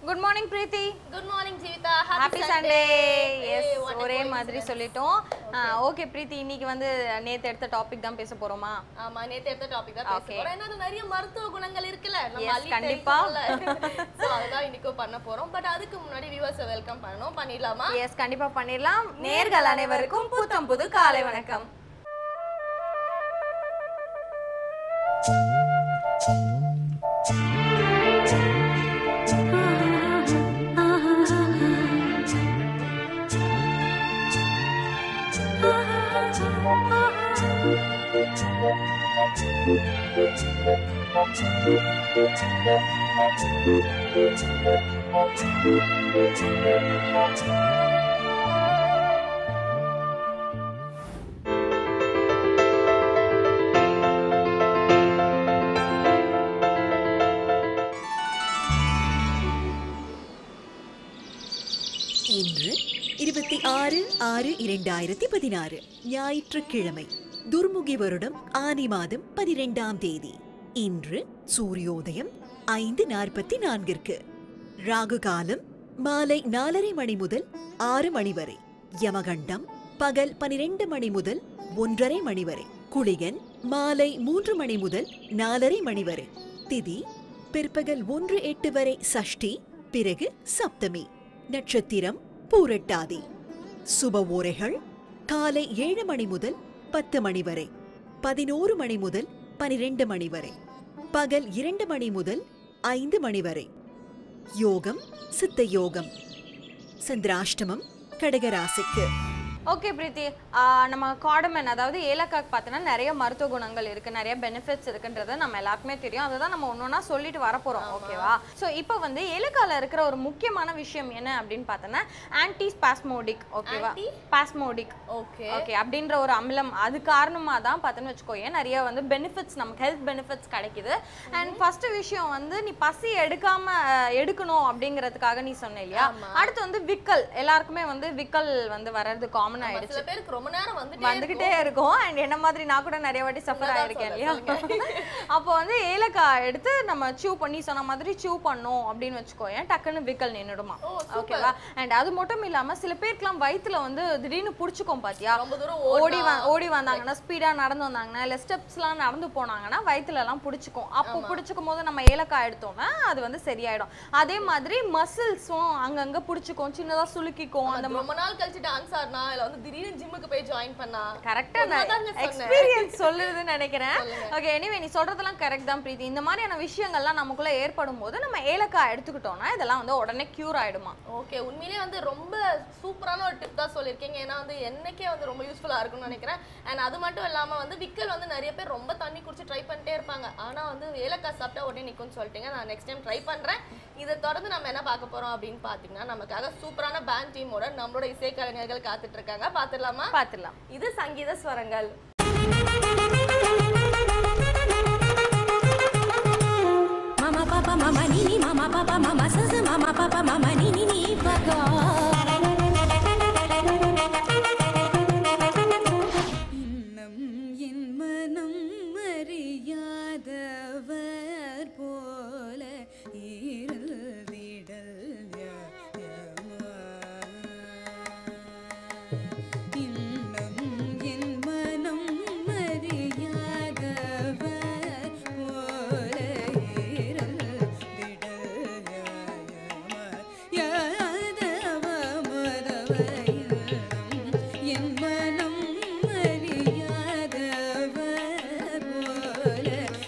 Good morning Preethi good morning Jeevitha happy Sunday yes Hey, what a ஒரே coincidence. மாதிரி சொல்லிட்டோம் okay பிரீத்தி இன்னைக்கு வந்து நேத்து எடுத்த டாபிக் தான் பேச போறோமா ஆமா நேத்து எடுத்த டாபிக் தான் பேச Okay. போறோம் ஏன்னா அது நிறைய மருத்துவ குணங்கள் இருக்குல்ல நம்ம Yes, அள்ளி கண்டிப்பா. தெளிக்கணும்ல. So, அதுதான் இன்னைக்கும் பண்ண போறோம் பட் அதுக்கு முன்னாடி வியூவர்ஸ் வெல்கம் பண்ணணும் பண்ணிடலாமா எஸ் கண்டிப்பா பண்ணிடலாம் நேர்கள் அனைவருக்கும் புத்தம் புது காலை வணக்கம் இன்று இருபத்தி ஆறு ஆறு இரண்டாயிரத்தி பதினாறு ஞாயிற்றுக்கிழமை துர்முகி வருடம் ஆனி மாதம் பனிரெண்டாம் தேதி இன்று சூரியோதயம் ஐந்து நாற்பத்தி நான்கிற்கு ராகு காலம் மாலை நாலரை மணி முதல் ஆறு மணி வரை யமகண்டம் பகல் பனிரெண்டு மணி முதல் ஒன்றரை மணி வரை குளிகன் மாலை மூன்று மணி முதல் நாலரை மணி வரை திதி பிற்பகல் ஒன்று எட்டு வரை சஷ்டி பிறகு சப்தமி நட்சத்திரம் பூரட்டாதி சுப ஓரைகள் காலை ஏழு மணி முதல் பத்து மணி வரை பதினோரு மணி முதல் பனிரெண்டு மணி வரை பகல் இரண்டு மணி முதல் ஐந்து மணி வரை யோகம் சித்த யோகம் சந்திராஷ்டமம் கடகராசிக்கு ஓகே பிரீத்தி ஆ, நம்ம காடமன் அதாவது ஏலக்காக்கு பார்த்தோன்னா நிறைய மருத்துவ குணங்கள் இருக்கு நிறைய பெனிஃபிட்ஸ் இருக்குன்றது நம்ம எல்லாருக்குமே தெரியும் அதை தான் நம்ம ஒன்றா சொல்லிட்டு வரப்போறோம் ஓகேவா ஸோ இப்போ வந்து ஏலக்கால இருக்கிற ஒரு முக்கியமான விஷயம் என்ன அப்படின்னு பார்த்தோன்னா ஆன்டி ஸ்பாஸ்மோடிக் ஓகேவா Anti? பாஸ்மோடிக் ஓகே ஓகே அப்படின்ற ஒரு அமிலம் அது காரணமாக தான் பார்த்தோன்னு வச்சுக்கோயேன் நிறைய வந்து பெனிஃபிட்ஸ் நமக்கு ஹெல்த் பெனிஃபிட்ஸ் கிடைக்குது அண்ட் ஃபர்ஸ்ட் விஷயம் வந்து நீ பசி எடுக்காம அஹ், எடுக்கணும் அப்படிங்கிறதுக்காக நீ சொன்ன இல்லையா அடுத்து வந்து விக்கல் எல்லாருக்குமே வந்து விக்கல் வந்து வர்றது காமன் ஆயிடுச்சு சில பேருக்கு ரொம்ப நேரம் வந்துட்டு வந்துகிட்டே இருக்கும் அண்ட் என்ன மாதிரி நான் கூட நிறைய வாட்டி சஃபர் உண்மைதான் ஆயிருக்கேன் சொல்ல, இல்லையா அப்போ வந்து ஏலக்காய் எடுத்து நம்ம சூ பண்ணி சொன்ன மாதிரி சூ பண்ணோம் அப்படின்னு வச்சுக்கோயேன் டக்குன்னு விக்கல் நின்னுடுமா ஓ, super. ஓகேவா அண்ட் அது மட்டும் இல்லாம சில பேருக்குலாம் வயித்துல வந்து திடீர்னு புடிச்சுக்கும் பாத்தியா ரொம்ப தூரம் ஓடி வ ஓடி வந்தாங்கன்னா ஸ்பீடா நடந்து வந்தாங்கன்னா இல்ல ஸ்டெப்ஸ்லாம் நடந்து போனாங்கன்னா வயித்துல எல்லாம் புடிச்சுக்கும் அப்போ புடிச்சுக்கும் போது நம்ம ஏலக்காய் எடுத்தோம்னா அது வந்து சரியாயிடும் அதே மாதிரி மசில்ஸும் அங்கங்க புடிச்சுக்கும் சின்னதா சுளுக்கிக்கும் அந்த அந்த ரொம்ப நாள் கழிச்சு டான்ஸ் ஆடினா இல்ல வந்து திடீர்னு ஜிம்முக்கு போய் ஜாயின் பண்ணா கரெக்டா உண்மைதாங்க சொன்னேன். எக்ஸ்பீரியன்ஸ் சொல்லுதுன்னு நினைக்கிறேன் ஓகே எனிவே நீ சொல்றதெல்லாம் கரெக்ட் தான் பிரீத்தி இந்த மாதிரியான விஷயங்கள்லாம் நமக்குள்ள ஏற்படும் போது நம்ம ஏலக்காய் எடுத்துக்கிட்டோம்னா இதெல்லாம் வந்து உடனே கியூர் ஆயிடுமா ஓகே உண்மையிலேயே வந்து ரொம்ப சூப்பரான ஒரு டிப் தான் சொல்லியிருக்கீங்க ஏன்னா வந்து என்னைக்கே வந்து ரொம்ப யூஸ்ஃபுல்லா இருக்கும்னு நினைக்கிறேன் அண்ட் அது மட்டும் இல்லாம வந்து விக்கல் வந்து நிறைய பேர் ரொம்ப தண்ணி குடிச்சு ட்ரை பண்ணிட்டே இருப்பாங்க ஆனா வந்து ஏலக்காய் சாப்பிட்டா உடனே நிக்கும்னு சொல்லிட்டீங்க நான் நெக்ஸ்ட் டைம் ட்ரை பண்றேன் இதை தொடர்ந்து நம்ம என்ன பார்க்க போறோம் அப்படின்னு பாத்தீங்கன்னா நமக்காக சூப்பரான பேண்ட் டீமோட நம்மளோட இசைக்கலைஞர்கள் காத்துட்டு இருக்காங்க பாத்துடலாமா பாத்துடலாம் இது சங்கீத ஸ்வரங்கள் Mama papa mama nini mama papa mama sasa mama papa mama nini ni papa இன்னம் என் மனம் அறியாதவர் போல இருந்திடல் நியாயமா? இன்னம் என் மனம் அறியாதவர் போல இருந்திடல் நியாயமா? யாதவ மதவ இன்னம் என் மனம் அறியாதவர் போல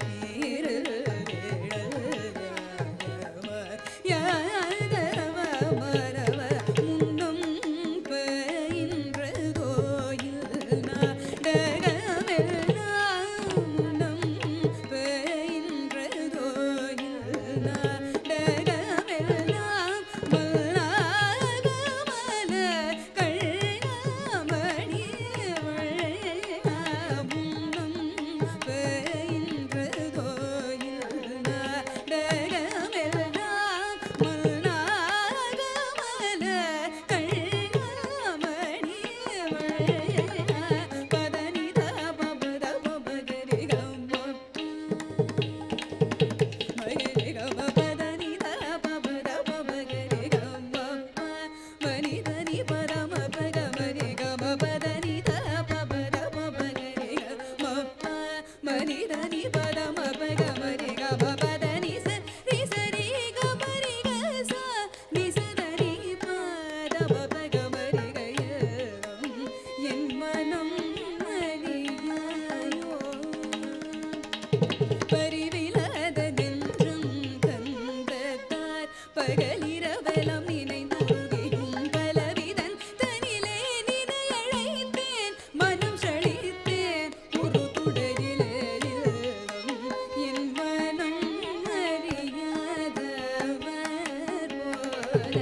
இருந்திடல் நியாயமா? யாதவ மரவ முன்னம் பயின்றதோயில் நாடகமெல்லாம் முன்னம் பயின்றதோயில் நாடகமெல்லாம் மல்லாகமல பகலிரவெல்லாம் நினைந்தருகியும் பலவிதன் தனிலே நினை அழைத்தேன் மனம் செழித்தேன் ஒரு துடரிலே இல்லம் என் மனம் அறியாதவர் போல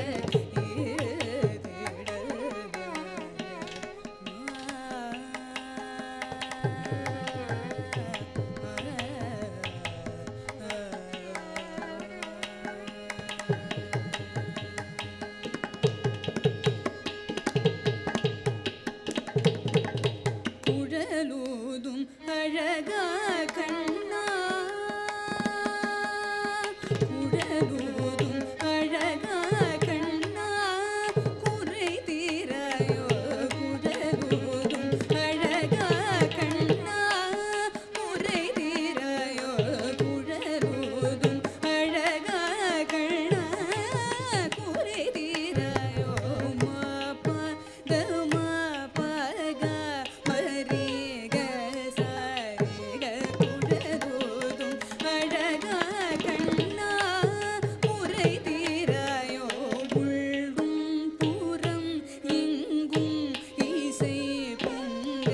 குழலூதும் அழகா கண்ணா குழலூதும் அழகா கண்ணா குறை தீராயோ குழலூதும் அழகா கண்ணா குறை தீராயோ குழலூதும் அழகா கண்ணா குறை தீராயோ மாப்பா தமா பக மரிக சரிக குழலூதும் அழகா கண்ணா குறை தீராயோ உள்ளும் புறம் எங்கும் இசை பொங்க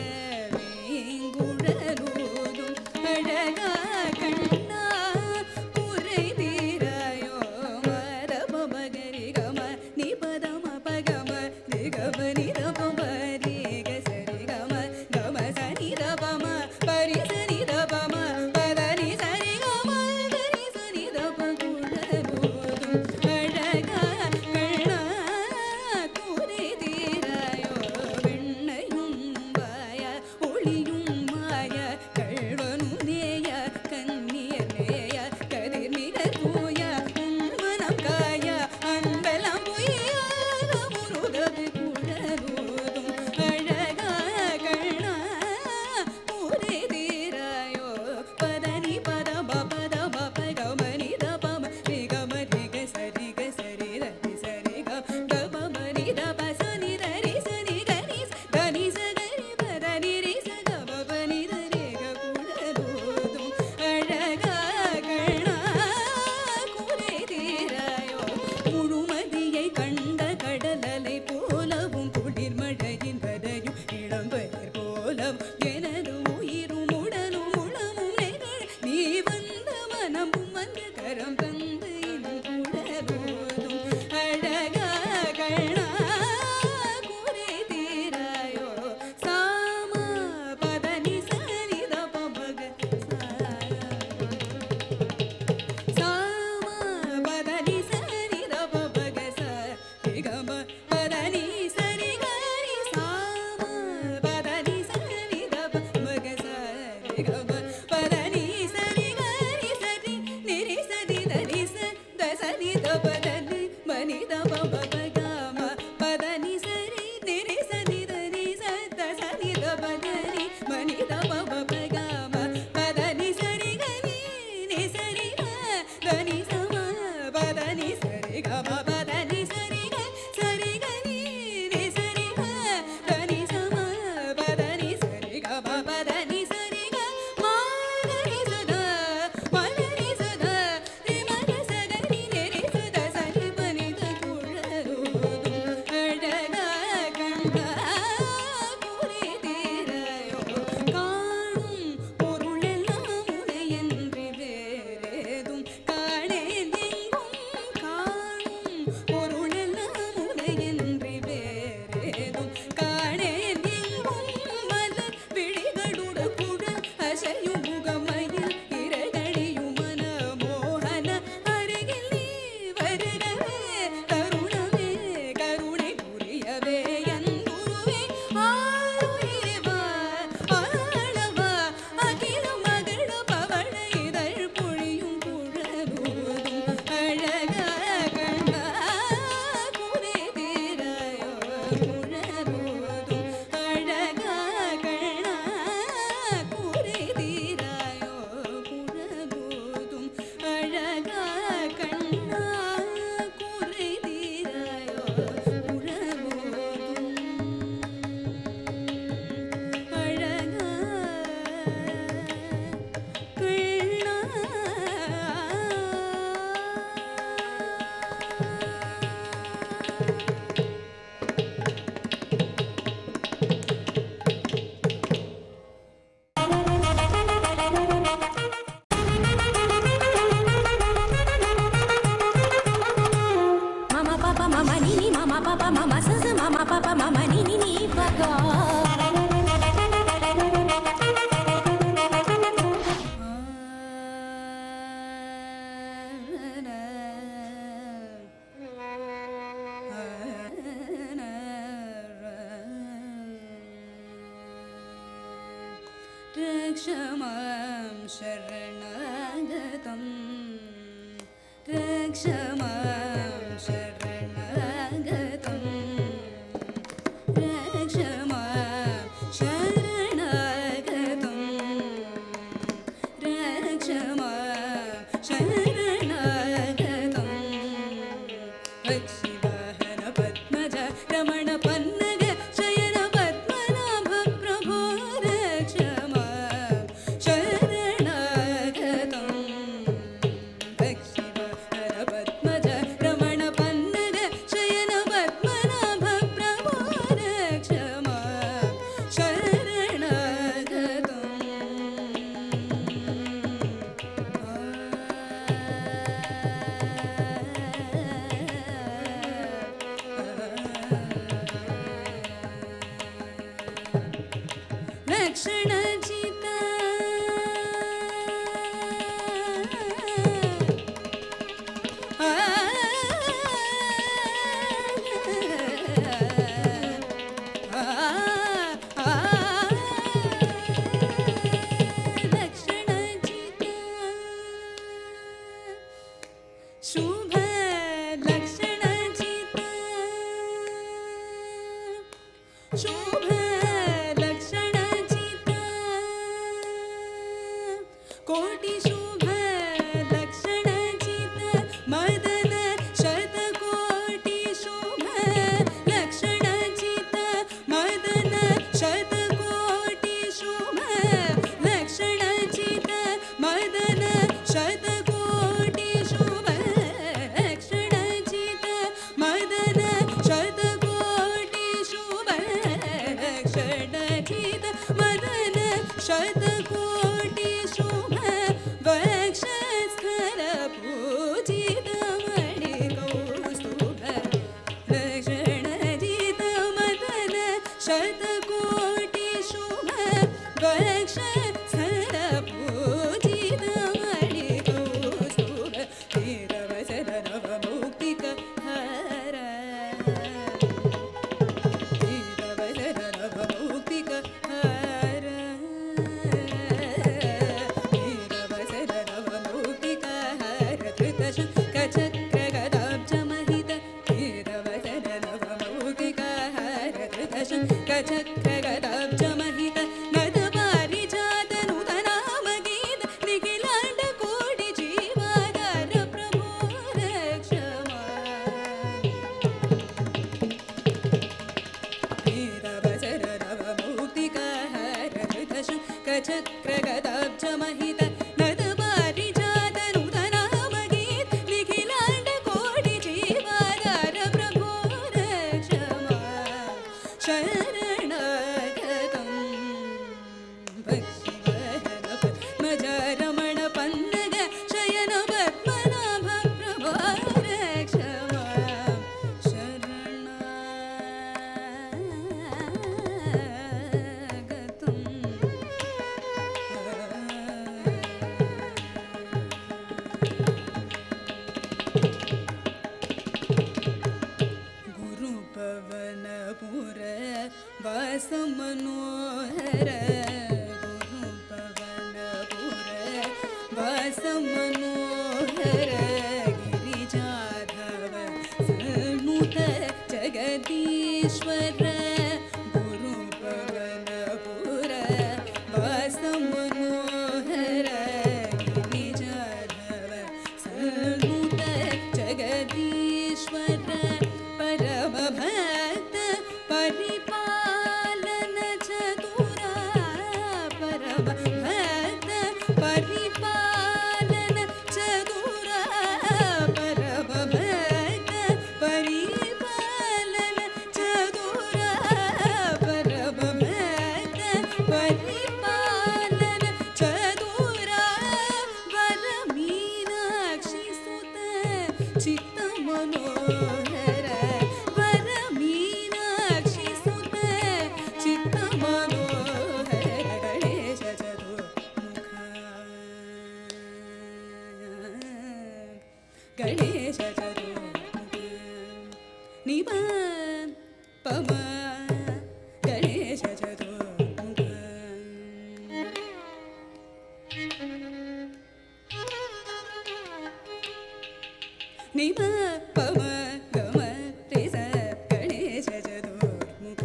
வேங்குழலூதும் அழகா கண்ணா குறை தீராயோ மரப மகரி கம நிபதம பகம நிகம நிதபம ரீக சரி கம கம சனி தபம பரி சனி தபம பதனி சரி கம கரி சனி தப குழலூதும் அழகா கண்ணா குறை தீராயோ வெண்ணையும் வாய ஒளியும் மாய கழ்வனும் நேய கண்ணியர் நேய கதிர் நிகர் தூய உன்மனம் காய அன்பெல்லாம் பொய்யாக முருகது குழலூதும் அழகா கண்ணா குறை தீராயோ பதனி பத பத பப கமனி தபம ரிகம ரிக சரி க சரி ரதி சரி க தபம நி தப சனி தரி சனி கனி தனி சகரி பதனி ரி சக பப நி தரி க குழலூதும் அழகா கண்ணா குறை தீராயோ முழுமதியை கண்ட கடலலை போலவும் குளிர் மழையின் வரையும் இளம்பெயர் போலவும் எனது உயிரும் உடலும் உளமும் நெகிழ நீ வந்த மனமும் வந்த கரம் தந்து குழலூதும் அழகா கண்ணா குறை தீராயோ சாமா பதனி சனி தபமக சாமா பதனி சனி தபமக சரி கம பதனி சரி கரி சாமா பதனி சனி தபமக சரி கம பதனி சரி கரி சரி நிரி சரி தரி ச தசனி தபதனி மணி தபமக கம பதனி சரி நிரி சரி தரி ச தசனி தபதனி மணி தபமக கம பதனி சரி கரி நி சரி க தனி சம பதனி சரி கம பதனி சரி க சரி கரி நி சரி க தனி சம பதனி சரி கம பதனி சரி க மாகரி சதா மலரி சதா ரி மக சகரி நெரி சதா சரி பனி த mama ni ni mama papa mama sa sa mama papa mama ni ni ni pa ga रक्षमां शरणागतं रक्षमां शरणागतं रक्षमां शरणागतं रक्षमां शरणागतं पक्षिवाहन Padmaja रमण पन्नग शयन पद्मनाभ प्रभो रक्षमा शरणागतं पक्षिवाहन पद्मज रमण पन्नग शयन पद्मनाभ प्रभो रक्षमा लक्षणजिता शुभ लक्षणजिता शुभ लक्षणजिता कोटि शुभ लक्षणजिता मदन शतकोटि शुभ लक्षणजिता मदन शतकोटि शुभ लक्षणजिता मदन शतकोटि शुभ लक्षणजिता मदन शतकोटि शुभ लक्षणजित मदन शतकोटि शुभ वक्षस्थल पूजित मणिकौस्तुभ लक्षणजित मदन शतकोटि शुभ वक्षस्थल पूजित मणिकौस्तुभ वीरवचन नवमौक्तिक हर चक्रगदाब्जमहित नदपारिजात नूतनामगीत निखिलाण्ड कोटि जीवाधार प्रभो रक्षमा चक्रगदाब्जमहित नदपारिजात नूतनामगीत निखिलाण्ड कोटि जीवाधार प्रभो रक्षमा शरणागतं भक्तिवहन पद्मजारमण पन्नग शयन पद्मनाभ प्रभो रक्षमा गुरुपवनपुर वासमनोहर गुरुपवनपुर वासमनोहर गिरिजाधव सन्मुख जगदीश्वर गुरुपवनपुर वासमनोहर गिरिजाधव सन्मुख जगदीश्वर परमभक्त परिपालन चतुरा परमभक्त परिपालन चतुरा परमभक्त परिपालन चतुरा परमभक्त परिपालन चतुरा वरमीनाक्षि सुत चित्तमनो नि प प म गणेश चतुर्मुख नि प प म ग म रे स गणेश चतुर्मुख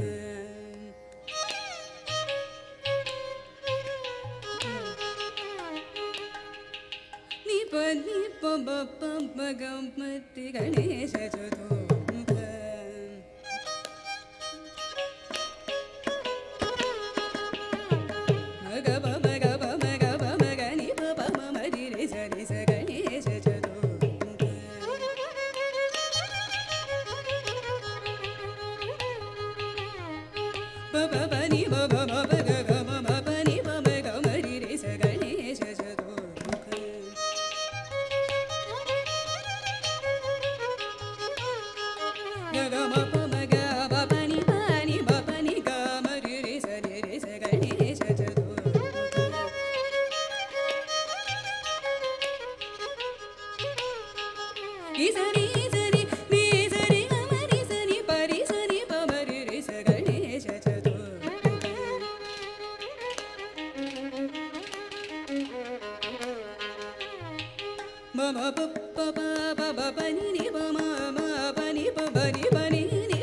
नि प नि प ब प म ग म रे गणेश चतुर्मुख म ग प म ग प म ग प म ग नि प प म म रि रे स रि स गणेश चतुर्मुख प प प नि प प म प ग ग म म प नि प म ग म रि रे स गणेश चतुर्मुख ग ग म प म ग प प नि प नि प प नि ग म रि रे स रि रे स गणेश चतुर्मुख इ स रि स रि नि स रि ग म रि स नि प रि स नि प म रि रे स गणेश चतुर्मुख म म प प प प प प नि नि प म म प नि प प नि प नि नि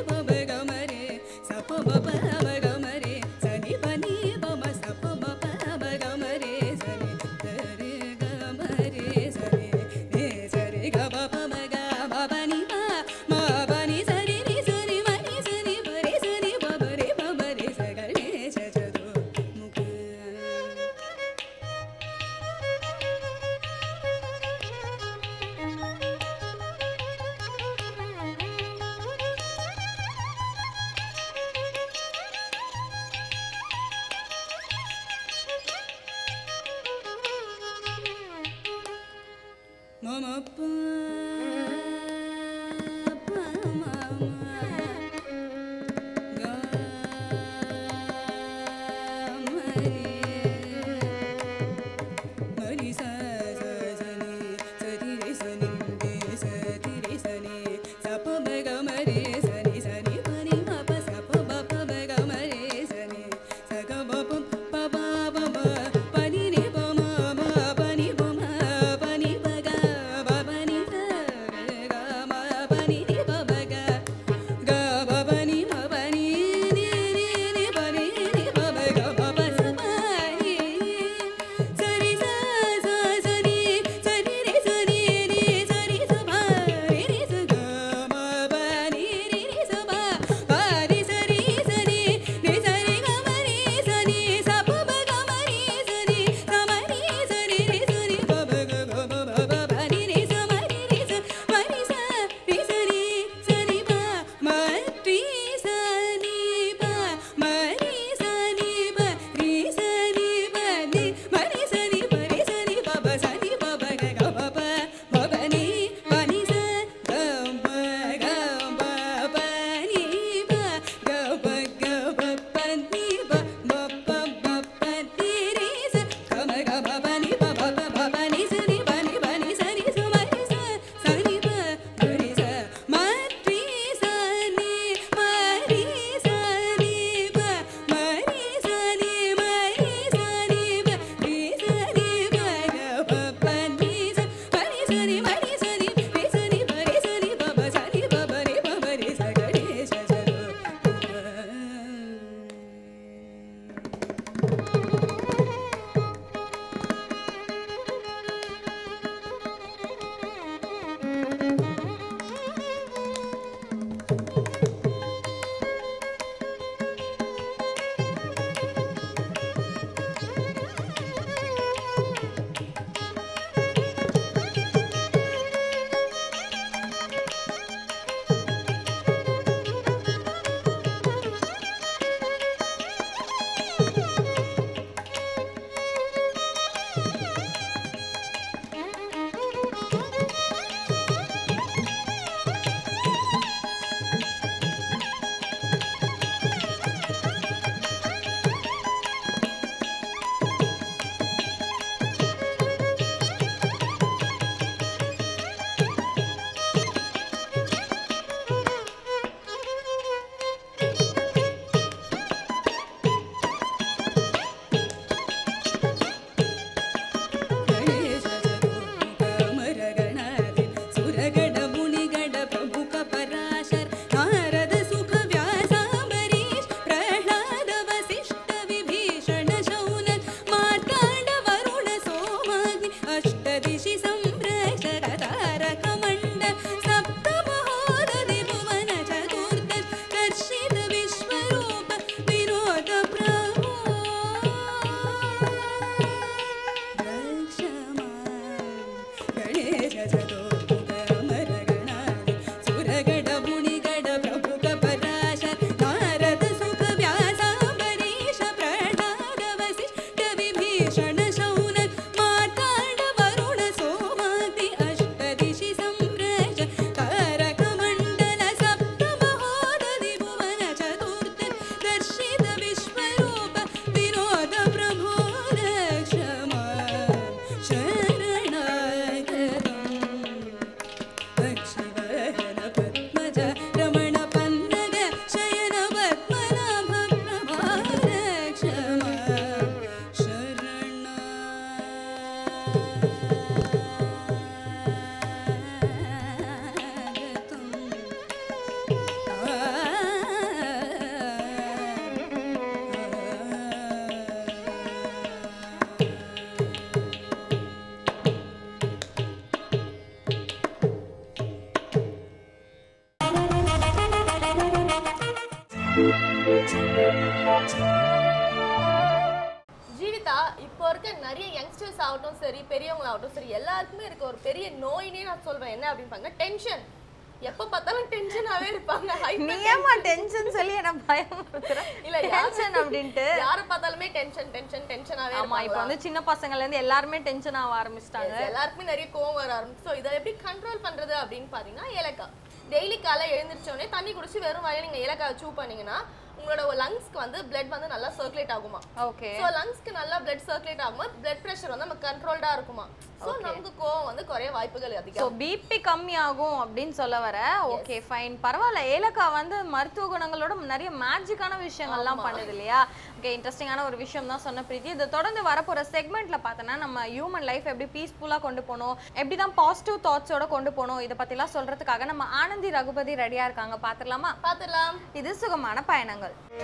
ஜீவிதா இப்போ இருக்க நிறைய யங்ஸ்டர்ஸ் ஆகட்டும் சரி பெரியவங்களாகட்டும் சரி எல்லாருக்குமே இருக்க ஒரு பெரிய நோயினே நான் சொல்வேன் என்ன அப்படின்னு பாருங்க டென்ஷன் எப்ப பார்த்தாலும் டென்ஷனாவே இருப்பாங்க நீ hyper ஏமா டென்ஷன் சொல்லி என்ன பயமுறுத்துற இல்ல டென்ஷன் அப்படின்ட்டு யாரை பார்த்தாலுமே டென்ஷன் டென்ஷன் டென்ஷனாவே ஆமா இப்போ வந்து சின்ன பசங்கள்ல இருந்து எல்லாருமே டென்ஷன் ஆக ஆரம்பிச்சிட்டாங்க எல்லாருக்குமே நிறைய கோவம் வர ஆரம்பிச்சு ஸோ இதை எப்படி கண்ட்ரோல் பண்றது அப்படின்னு பாத்தீங்கன்னா ஏலக்காய் டெய்லி காலை எழுந்திரிச்ச உடனே தண்ணி குடிச்சு வெறும் வாயில நீங்க ஏலக்காய் சூ பண்ணீங்கன்னா உங்களோட லங்ஸ்க்கு வந்து பிளட் வந்து நல்லா சர்க்குலேட் ஆகுமா ஓகே ஸோ லங்ஸ்க்கு நல்லா பிளட் சர்க்குலேட் ஆகும்போது பிளட் ப்ரெஷர் வந்து நம்ம கண்ட்ரோல்டா இருக்குமா ஸோ நமக்கு கோவம் வந்து குறைய வாய்ப்புகள் ஸோ அதிகம் பிபி கம்மி ஆகும் அப்படின்னு சொல்ல வர ஓகே ஃபைன் பரவாயில்ல ஏலக்காய் வந்து மருத்துவ குணங்களோட நிறைய மேஜிக்கான விஷயங்கள்லாம் பண்ணுது இல்லையா ஓகே இன்ட்ரெஸ்டிங்கான ஒரு விஷயம் தான் சொன்ன பிரீத்தி இதை தொடர்ந்து வரப்போற செக்மெண்ட்ல பார்த்தோன்னா நம்ம ஹியூமன் லைஃப் எப்படி பீஸ்ஃபுல்லாக கொண்டு போகணும் எப்படி தான் பாசிட்டிவ் தாட்ஸோட கொண்டு போகணும் இதை பற்றிலாம் சொல்றதுக்காக நம்ம ஆனந்தி ரகுபதி ரெடியா இருக்காங்க பார்த்துடலாமா பார்த்துடலாம் இது சுகமான பயணங்கள்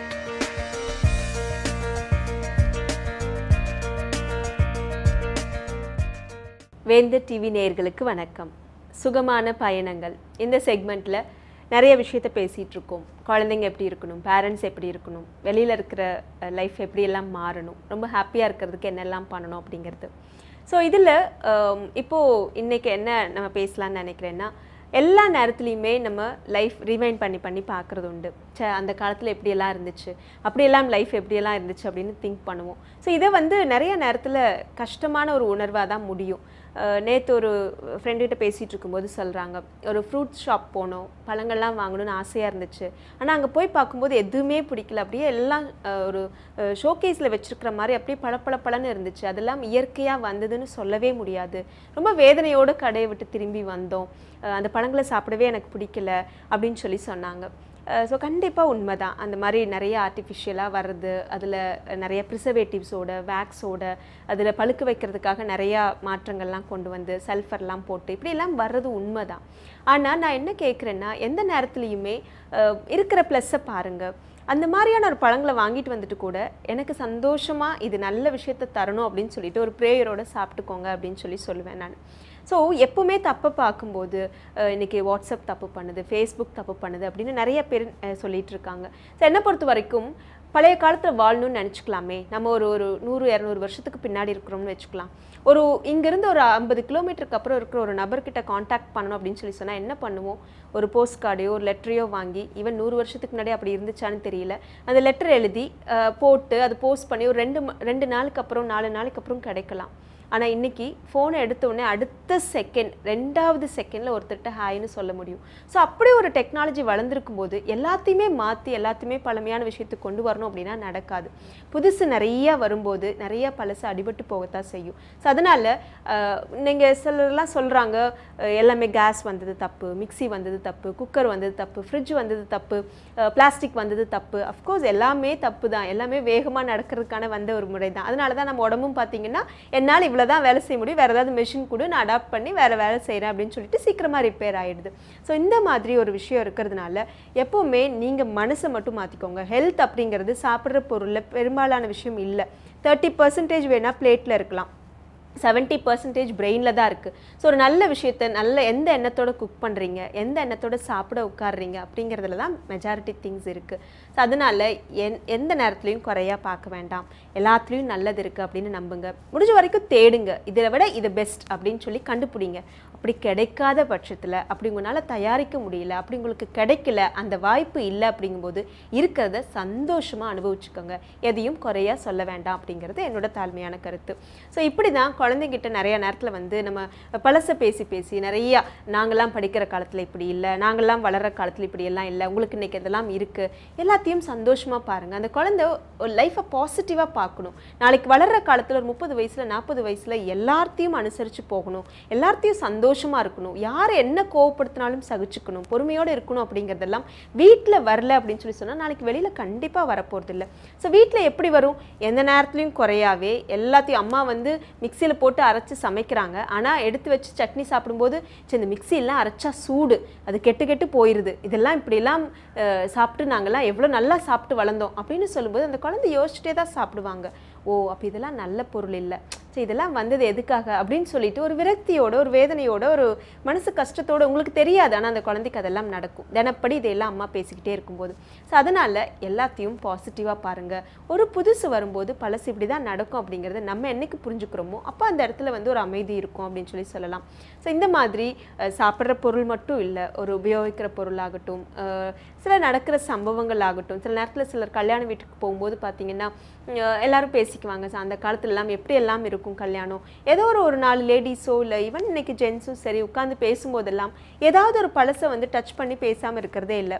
வேந்தர் டிவி நேயர்களுக்கு வணக்கம் சுகமான பயணங்கள் இந்த செக்மெண்ட்டில் நிறைய விஷயத்த பேசிகிட்டு இருக்கோம் குழந்தைங்க எப்படி இருக்கணும் பேரண்ட்ஸ் எப்படி இருக்கணும் வெளியில் இருக்கிற லைஃப் எப்படியெல்லாம் மாறணும் ரொம்ப ஹாப்பியாக இருக்கிறதுக்கு என்னெல்லாம் பண்ணணும் அப்படிங்கிறது ஸோ இதில் இப்போது இன்றைக்கி என்ன நம்ம பேசலாம்னு நினைக்கிறேன்னா எல்லா நேரத்துலையுமே நம்ம லைஃப் ரிவைண்ட் பண்ணி பண்ணி பார்க்குறது உண்டு ச்சே அந்த காலத்தில் எப்படியெல்லாம் இருந்துச்சு அப்படியெல்லாம் லைஃப் எப்படியெல்லாம் இருந்துச்சு அப்படின்னு திங்க் பண்ணுவோம் ஸோ இதை வந்து நிறைய நேரத்தில் கஷ்டமான ஒரு உணர்வாக தான் முடியும் நேற்று ஒரு ஃப்ரெண்டுகிட்ட பேசிகிட்டு இருக்கும்போது சொல்கிறாங்க ஒரு ஃப்ரூட் ஷாப் போனோம் பழங்கள்லாம் வாங்கணும்னு ஆசையாக இருந்துச்சு ஆனால் அங்கே போய் பார்க்கும்போது எதுவுமே பிடிக்கல அப்படியே எல்லாம் அஹ், ஒரு ஷோகேஸில் வச்சிருக்கிற மாதிரி அப்படியே பளபளபளன்னு இருந்துச்சு அதெல்லாம் இயற்கையாக வந்ததுன்னு சொல்லவே முடியாது ரொம்ப வேதனையோடு கடையை விட்டு திரும்பி வந்தோம் அஹ், அந்த பழங்களை சாப்பிடவே எனக்கு பிடிக்கல அப்படின்னு சொல்லி சொன்னாங்க ஸோ கண்டிப்பாக உண்மை தான் அந்த மாதிரி நிறைய ஆர்டிஃபிஷியலாக வர்றது அதில் நிறைய ப்ரிசர்வேட்டிவ்ஸோட வேக்ஸோட அதில் பழுக்க வைக்கிறதுக்காக நிறையா மாற்றங்கள்லாம் கொண்டு வந்து சல்ஃபர்லாம் போட்டு இப்படியெல்லாம் வர்றது உண்மை தான் ஆனால் நான் என்ன கேட்குறேன்னா எந்த நேரத்துலையுமே அஹ், இருக்கிற ப்ளஸ்ஸை பாருங்கள் அந்த மாதிரியான ஒரு பழங்களை வாங்கிட்டு வந்துட்டு கூட எனக்கு சந்தோஷமாக இது நல்ல விஷயத்த தரணும் அப்படின்னு சொல்லிட்டு ஒரு ப்ரேயரோட சாப்பிட்டுக்கோங்க அப்படின்னு சொல்லி சொல்லுவேன் நான் ஸோ எப்பவுமே தப்பை பார்க்கும்போது அஹ், இன்னைக்கு வாட்ஸ்அப் தப்பு பண்ணுது ஃபேஸ்புக் தப்பு பண்ணுது அப்படின்னு நிறைய பேர் அஹ், சொல்லிட்டு இருக்காங்க ஸோ என்னை பொறுத்த வரைக்கும் பழைய காலத்தில் வாழணும்னு நினச்சிக்கலாமே நம்ம ஒரு ஒரு நூறு இரநூறு வருஷத்துக்கு பின்னாடி இருக்கிறோம்னு வச்சுக்கலாம் ஒரு இங்கேருந்து ஒரு ஐம்பது கிலோமீட்டருக்கு அப்புறம் இருக்கிற ஒரு நபர்கிட்ட காண்டாக்ட் பண்ணணும் அப்படின்னு சொல்லி சொன்னால் என்ன பண்ணுவோம் ஒரு போஸ்ட் கார்டையோ ஒரு லெட்டரையோ வாங்கி ஈவன் நூறு வருஷத்துக்கு முன்னாடி அப்படி இருந்துச்சான்னு தெரியல அந்த லெட்டர் எழுதி அஹ், போட்டு அதை போஸ்ட் பண்ணி ஒரு ரெண்டு ம- ரெண்டு நாளுக்கு அப்புறம் நாலு நாளைக்கு அப்புறம் கிடைக்கலாம் ஆனால் இன்னைக்கு ஃபோனை எடுத்த உடனே அடுத்த செகண்ட் ரெண்டாவது செகண்டில் ஒருத்தர்கிட்ட ஹாய்னு சொல்ல முடியும் ஸோ அப்படி ஒரு டெக்னாலஜி வளர்ந்துருக்கும் போது எல்லாத்தையுமே மாற்றி எல்லாத்தையுமே பழமையான விஷயத்துக்கு கொண்டு வரணும் அப்படின்னா நடக்காது புதுசு நிறைய வரும்போது நிறைய பழசு அடிபட்டு போகத்தான் செய்யும் ஸோ அதனால் நீங்கள் சிலர்லாம் சொல்கிறாங்க எல்லாமே கேஸ் வந்தது தப்பு மிக்ஸி வந்தது தப்பு குக்கர் வந்தது தப்பு ஃப்ரிட்ஜ் வந்தது தப்பு பிளாஸ்டிக் வந்தது தப்பு அஃப்கோர்ஸ் எல்லாமே தப்பு தான் எல்லாமே வேகமாக நடக்கிறதுக்கான வந்த ஒரு முறை தான் அதனால தான் நம்ம உடம்பும் பார்த்தீங்கன்னா என்னால் இவ்வளோ தான் வேலை செய்ய முடியும் வேறு ஏதாவது மிஷின் கூட நான் அடாப்ட் பண்ணி வேறு வேலை செய்கிறேன் அப்படின்னு சொல்லிட்டு சீக்கிரமாக ரிப்பேர் ஆகிடுது ஸோ இந்த மாதிரி ஒரு விஷயம் இருக்கிறதுனால எப்போவுமே நீங்கள் மனசை மட்டும் மாற்றிக்கோங்க ஹெல்த் அப்படிங்கிறது சாப்பிட்ற பொருளில் பெரும்பாலான விஷயம் இல்லை தேர்ட்டி பர்சன்டேஜ் வேணால் பிளேட்டில் இருக்கலாம் செவன்ட்டி பர்சன்டேஜ் பிரெயினில் தான் இருக்குது ஸோ ஒரு நல்ல விஷயத்த நல்ல எந்த எண்ணத்தோட குக் பண்ணுறீங்க எந்த எண்ணத்தோட சாப்பிட உட்காடுறீங்க அப்படிங்கிறதுல தான் மெஜாரிட்டி திங்ஸ் இருக்குது ஸோ அதனால் என் எந்த நேரத்துலையும் குறையா பார்க்க வேண்டாம் எல்லாத்துலேயும் நல்லது இருக்குது அப்படின்னு நம்புங்க முடிஞ்ச வரைக்கும் தேடுங்க இதை விட இது பெஸ்ட் அப்படின்னு சொல்லி கண்டுபிடிங்க அப்படி கிடைக்காத பட்சத்தில் அப்படி உங்களால் தயாரிக்க முடியல அப்படி உங்களுக்கு கிடைக்கல அந்த வாய்ப்பு இல்லை அப்படிங்கும்போது இருக்கிறத சந்தோஷமாக அனுபவிச்சுக்கோங்க எதையும் குறையா சொல்ல வேண்டாம் அப்படிங்கிறது என்னோட தாழ்மையான கருத்து ஸோ இப்படி தான் குழந்தைங்கிட்ட நிறைய நேரத்தில் வந்து நம்ம பழச பேசி பேசி நிறையா நாங்கள்லாம் படிக்கிற காலத்தில் இப்படி இல்லை நாங்கள்லாம் வளர்கிற காலத்தில் இப்படி எல்லாம் இல்லை உங்களுக்கு இன்னைக்கு இதெல்லாம் இருக்குது எல்லாத்தையும் சந்தோஷமாக பாருங்கள் அந்த குழந்தை ஒரு லைஃப்பை பாசிட்டிவாக பார்க்கணும் நாளைக்கு வளர்கிற காலத்தில் ஒரு முப்பது வயசில் நாற்பது வயசில் எல்லாத்தையும் அனுசரித்து போகணும் எல்லாத்தையும் சந்தோஷமாக இருக்கணும் யார் என்ன கோவப்படுத்தினாலும் சகிச்சுக்கணும் பொறுமையோடு இருக்கணும் அப்படிங்கிறதெல்லாம் வீட்டில் வரல அப்படின்னு சொல்லி சொன்னால் நாளைக்கு வெளியில் கண்டிப்பாக வரப்போகிறது இல்லை ஸோ வீட்டில் எப்படி வரும் எந்த நேரத்துலையும் குறையாவே எல்லாத்தையும் அம்மா வந்து மிக்சியில் போட்டு அரைச்சி சமைக்கிறாங்க ஆனால் எடுத்து வச்சு சட்னி சாப்பிடும்போது சரி இந்த மிக்சியெல்லாம் அரைச்சா சூடு அது கெட்டு கெட்டு போயிடுது இதெல்லாம் இப்படிலாம் அஹ், சாப்பிட்டு நாங்கள்லாம் எவ்வளோ நல்லா சாப்பிட்டு வளர்ந்தோம் அப்படின்னு சொல்லும்போது அந்த குழந்தை யோசிச்சுட்டே தான் சாப்பிடுவாங்க ஓ அப்போ இதெல்லாம் நல்ல பொருள் இல்லை ஸோ இதெல்லாம் வந்தது எதுக்காக அப்படின்னு சொல்லிட்டு ஒரு விரக்தியோட ஒரு வேதனையோட ஒரு மனசு கஷ்டத்தோட உங்களுக்கு தெரியாது ஆனால் அந்த குழந்தைக்கு அதெல்லாம் நடக்கும் தினப்படி இதையெல்லாம் அம்மா பேசிக்கிட்டே இருக்கும்போது ஸோ அதனால் எல்லாத்தையும் பாசிட்டிவாக பாருங்கள் ஒரு புதுசு வரும்போது பழசு இப்படி தான் நடக்கும் அப்படிங்கிறத நம்ம என்னைக்கு புரிஞ்சுக்கிறோமோ அப்போ அந்த இடத்துல வந்து ஒரு அமைதி இருக்கும் அப்படின்னு சொல்லி சொல்லலாம் ஸோ இந்த மாதிரி அஹ், சாப்பிட்ற பொருள் மட்டும் இல்லை ஒரு உபயோகிக்கிற பொருளாகட்டும் அஹ், சில நடக்கிற சம்பவங்கள் ஆகட்டும் சில நேரத்தில் சிலர் கல்யாண வீட்டுக்கு போகும்போது பார்த்தீங்கன்னா அஹ், எல்லாரும் பேசிக்குவாங்க So, அந்த காலத்துல எல்லாம் எப்படி எல்லாம் இருக்கும் கல்யாணம் ஏதோ ஒரு ஒரு நாலு லேடிஸோ இல்லை ஈவன் இன்னைக்கு ஜென்ஸும் சரி உட்காந்து பேசும்போதெல்லாம் ஏதாவது ஒரு பழசை வந்து டச் பண்ணி பேசாமல் இருக்கிறதே இல்லை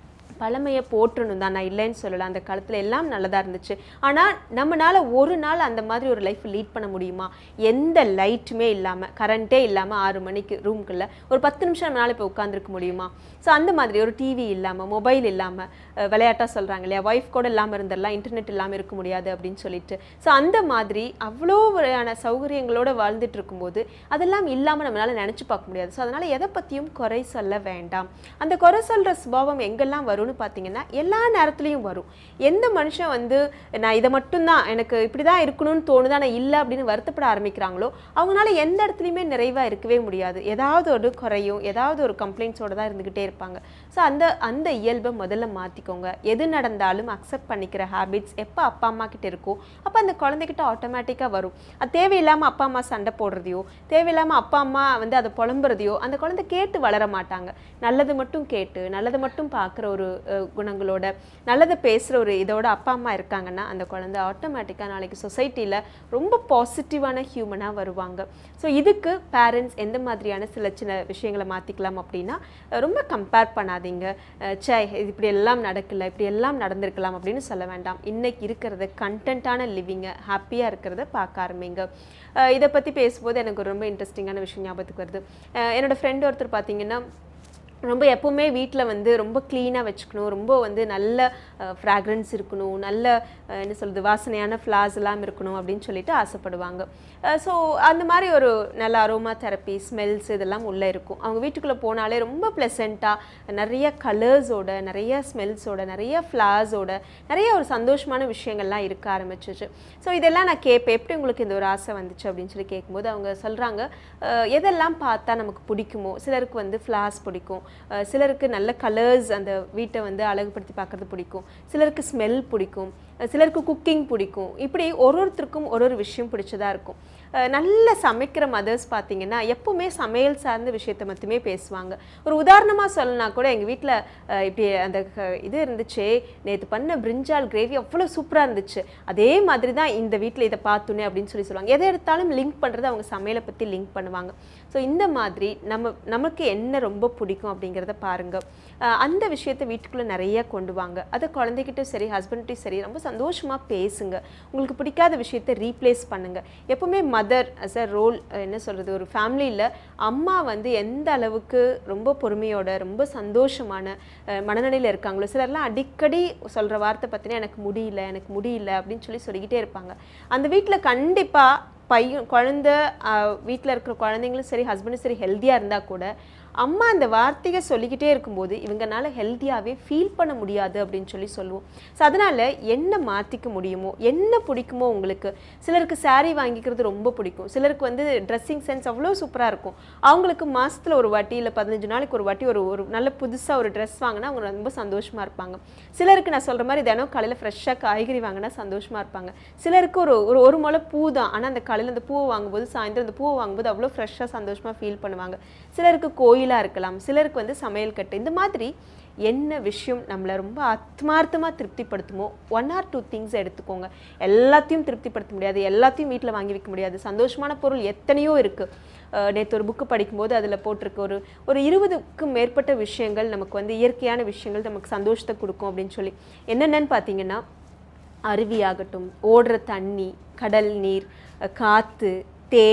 பழமையை போற்றணும் தான் நான் இல்லைன்னு சொல்லலை அந்த காலத்தில் எல்லாம் நல்லதாக இருந்துச்சு ஆனால் நம்மனால ஒரு நாள் அந்த மாதிரி ஒரு லைஃப் லீட் பண்ண முடியுமா எந்த லைட்டுமே இல்லாமல் கரண்ட்டே இல்லாமல் ஆறு மணிக்கு ரூம்குள்ளே ஒரு பத்து நிமிஷம் நம்மளால இப்போ உட்காந்துருக்க முடியுமா ஸோ அந்த மாதிரி ஒரு டிவி இல்லாமல் மொபைல் இல்லாமல் விளையாட்டாக சொல்கிறாங்க இல்லையா ஒய்ஃப் கூட இல்லாமல் இருந்துடலாம் இன்டர்நெட் இல்லாமல் இருக்க முடியாது அப்படின்னு சொல்லிட்டு ஸோ அந்த மாதிரி அவ்வளோ வகையான சௌகரியங்களோட வாழ்ந்துட்டு இருக்கும்போது அதெல்லாம் இல்லாமல் நம்மளால நினச்சி பார்க்க முடியாது ஸோ அதனால் எதை பற்றியும் குறை சொல்ல வேண்டாம் அந்த குறை சொல்கிற சுபாவம் எங்கெல்லாம் வரும்னு பார்த்தீங்கன்னா எல்லா நேரத்துலையும் வரும் எந்த மனுஷன் வந்து நான் இதை மட்டும்தான் எனக்கு இப்படி தான் இருக்கணும்னு தோணுது ஆனால் இல்லை அப்படின்னு வருத்தப்பட ஆரம்பிக்கிறாங்களோ அவங்களால எந்த இடத்துலையுமே நிறைவாக இருக்கவே முடியாது ஏதாவது ஒரு குறையும் ஏதாவது ஒரு கம்ப்ளைண்ட்ஸோட தான் இருந்துக்கிட்டே இருப்பாங்க ஸோ அந்த அந்த இயல்பை முதல்ல மாற்றிக்கோங்க எது நடந்தாலும் அக்செப்ட் பண்ணிக்கிற ஹேபிட்ஸ் எப்போ அப்பா அம்மா கிட்ட இருக்கோ அப்போ அந்த குழந்தைகிட்ட ஆட்டோமேட்டிக்காக வரும் அது தேவையில்லாமல் அப்பா அம்மா சண்டை போடுறதையோ தேவையில்லாமல் அப்பா அம்மா வந்து அதை புலம்புறதையோ அந்த குழந்தை கேட்டு வளர மாட்டாங்க நல்லது மட்டும் கேட்டு நல்லது மட்டும் பார்க்குற ஒரு அஹ், குணங்களோட நல்லதை பேசுகிற ஒரு இதோட அப்பா அம்மா இருக்காங்கன்னா அந்த குழந்தை ஆட்டோமேட்டிக்காக நாளைக்கு சொசைட்டியில் ரொம்ப பாசிட்டிவான ஹியூமனாக வருவாங்க ஸோ இதுக்கு பேரண்ட்ஸ் எந்த மாதிரியான சில சின்ன விஷயங்களை மாற்றிக்கலாம் அப்படின்னா அஹ், ரொம்ப கம்பேர் பண்ணாதீங்க அஹ், ச்சே இது இப்படி எல்லாம் நடக்கல இப்படி எல்லாம் நடந்திருக்கலாம் அப்படின்னு சொல்ல வேண்டாம் இன்னைக்கு இருக்கிறத கண்டென்ட்டான லிவிங்கை ஹாப்பியாக இருக்கிறத பார்க்க ஆரம்பிங்க அஹ், இதை பற்றி பேசும்போது எனக்கு ஒரு ரொம்ப இன்ட்ரெஸ்டிங்கான விஷயம் ஞாபகத்துக்கு வருது அஹ், என்னோட ஃப்ரெண்ட் ஒருத்தர் பார்த்தீங்கன்னா ரொம்ப எப்பவுமே வீட்டில் வந்து ரொம்ப க்ளீனாக வச்சுக்கணும் ரொம்ப வந்து நல்ல ஃப்ராக்ரன்ஸ் இருக்கணும் நல்ல அஹ், என்ன சொல்கிறது வாசனையான ஃப்ளார்ஸ் எல்லாம் இருக்கணும் அப்படின்னு சொல்லிட்டு ஆசைப்படுவாங்க ஸோ அந்த மாதிரி ஒரு நல்ல அரோமா தெரப்பி ஸ்மெல்ஸ் இதெல்லாம் உள்ளே இருக்கும் அவங்க வீட்டுக்குள்ளே போனாலே ரொம்ப ப்ளசண்ட்டாக நிறைய கலர்ஸோட நிறைய ஸ்மெல்ஸோட நிறைய ஃப்ளார்ஸோட நிறைய ஒரு சந்தோஷமான விஷயங்கள்லாம் இருக்க ஆரம்பிச்சிச்சு ஸோ இதெல்லாம் நான் கேட்பேன் எப்படி உங்களுக்கு இந்த ஒரு ஆசை வந்துச்சு அப்படின்னு சொல்லி கேட்கும்போது அவங்க சொல்கிறாங்க எதெல்லாம் பார்த்தா நமக்கு பிடிக்குமோ சிலருக்கு வந்து ஃப்ளார்ஸ் பிடிக்கும் அஹ் சிலருக்கு நல்ல கலர்ஸ் அந்த வீட்டை வந்து அழகுபடுத்தி பார்க்கறது பிடிக்கும் சிலருக்கு ஸ்மெல் பிடிக்கும் அஹ் சிலருக்கு குக்கிங் பிடிக்கும் இப்படி ஒரு ஒருத்தருக்கும் ஒரு ஒரு விஷயம் பிடிச்சதா இருக்கும் அஹ் நல்ல சமைக்கிற மதர்ஸ் பார்த்தீங்கன்னா எப்பவுமே சமையல் சார்ந்த விஷயத்தை மட்டுமே பேசுவாங்க ஒரு உதாரணமாக சொல்லணும்னா கூட எங்கள் வீட்டில் இப்படி அந்த க- இது இருந்துச்சு நேற்று பண்ண பிரிஞ்சால் கிரேவி அவ்வளோ சூப்பராக இருந்துச்சு அதே மாதிரி தான் இந்த வீட்டில் இதை பார்த்தோன்னே அப்படின்னு சொல்லி சொல்லுவாங்க எதை எடுத்தாலும் லிங்க் பண்ணுறது அவங்க சமையலை பற்றி லிங்க் பண்ணுவாங்க ஸோ இந்த மாதிரி நம்ம நமக்கு என்ன ரொம்ப பிடிக்கும் அப்படிங்கிறத பாருங்க அஹ் அந்த விஷயத்தை வீட்டுக்குள்ளே நிறைய கொண்டு வாங்க அதை குழந்தைகிட்டும் சரி ஹஸ்பண்ட்டையும் சரி ரொம்ப சந்தோஷமாக பேசுங்க உங்களுக்கு பிடிக்காத விஷயத்தை ரீப்ளேஸ் பண்ணுங்க எப்பவுமே மதர் அஸ் அ ரோல் என்ன சொல்கிறது ஒரு ஃபேமிலியில் அம்மா வந்து எந்த அளவுக்கு ரொம்ப பொறுமையோட ரொம்ப சந்தோஷமான அஹ், மனநிலையில் இருக்காங்களோ சிலர்லாம் அடிக்கடி சொல்கிற வார்த்தை பார்த்தீங்கன்னா எனக்கு முடியல எனக்கு முடியல அப்படின்னு சொல்லி சொல்லிக்கிட்டே இருப்பாங்க அந்த வீட்டில் கண்டிப்பாக பையன் குழந்த வீட்டில் இருக்கிற குழந்தைங்களும் சரி ஹஸ்பண்டும் சரி ஹெல்த்தியாக இருந்தால் கூட அம்மா அந்த வார்த்தையை சொல்லிக்கிட்டே இருக்கும்போது இவங்கனால ஹெல்த்தியாகவே ஃபீல் பண்ண முடியாது அப்படின்னு சொல்லி சொல்லுவோம் ஸோ அதனால் என்ன மாற்றிக்க முடியுமோ என்ன பிடிக்குமோ உங்களுக்கு சிலருக்கு saree வாங்கிக்கிறது ரொம்ப பிடிக்கும் சிலருக்கு வந்து ட்ரெஸ்ஸிங் சென்ஸ் அவ்வளோ சூப்பராக இருக்கும் அவங்களுக்கு மாசத்துல ஒரு வாட்டி இல்லை பதினஞ்சு நாளைக்கு ஒரு வாட்டி ஒரு ஒரு நல்ல புதுசாக ஒரு ட்ரெஸ் வாங்கினா அவங்க ரொம்ப சந்தோஷமாக இருப்பாங்க சிலருக்கு நான் சொல்கிற மாதிரி தினம் காலையில் ஃப்ரெஷ்ஷாக காய்கறி வாங்கினா சந்தோஷமாக இருப்பாங்க சிலருக்கு ஒரு ஒரு ஒரு முளை பூ தான் ஆனால் அந்த காலையில் அந்த பூவை வாங்கும்போது சாயந்தரம் அந்த பூவை வாங்கும்போது அவ்வளோ ஃப்ரெஷ்ஷாக சந்தோஷமாக ஃபீல் பண்ணுவாங்க சிலருக்கு கோயிலாக இருக்கலாம் சிலருக்கு வந்து சமையல் கட்டு இந்த மாதிரி என்ன விஷயம் நம்மளை ரொம்ப ஆத்மார்த்தமாக திருப்திப்படுத்துமோ ஒன் ஆர் டூ திங்ஸ் எடுத்துக்கோங்க எல்லாத்தையும் திருப்திப்படுத்த முடியாது எல்லாத்தையும் வீட்டில் வாங்கி வைக்க முடியாது சந்தோஷமான பொருள் எத்தனையோ இருக்குது நேற்று ஒரு புக்கு படிக்கும்போது அதில் போட்டிருக்கு ஒரு ஒரு இருபதுக்கும் மேற்பட்ட விஷயங்கள் நமக்கு வந்து இயற்கையான விஷயங்கள் நமக்கு சந்தோஷத்தை கொடுக்கும் அப்படின்னு சொல்லி என்னென்னன்னு பார்த்தீங்கன்னா அருவியாகட்டும் ஓடுற தண்ணி கடல் நீர் அஹ் காத்து தேன்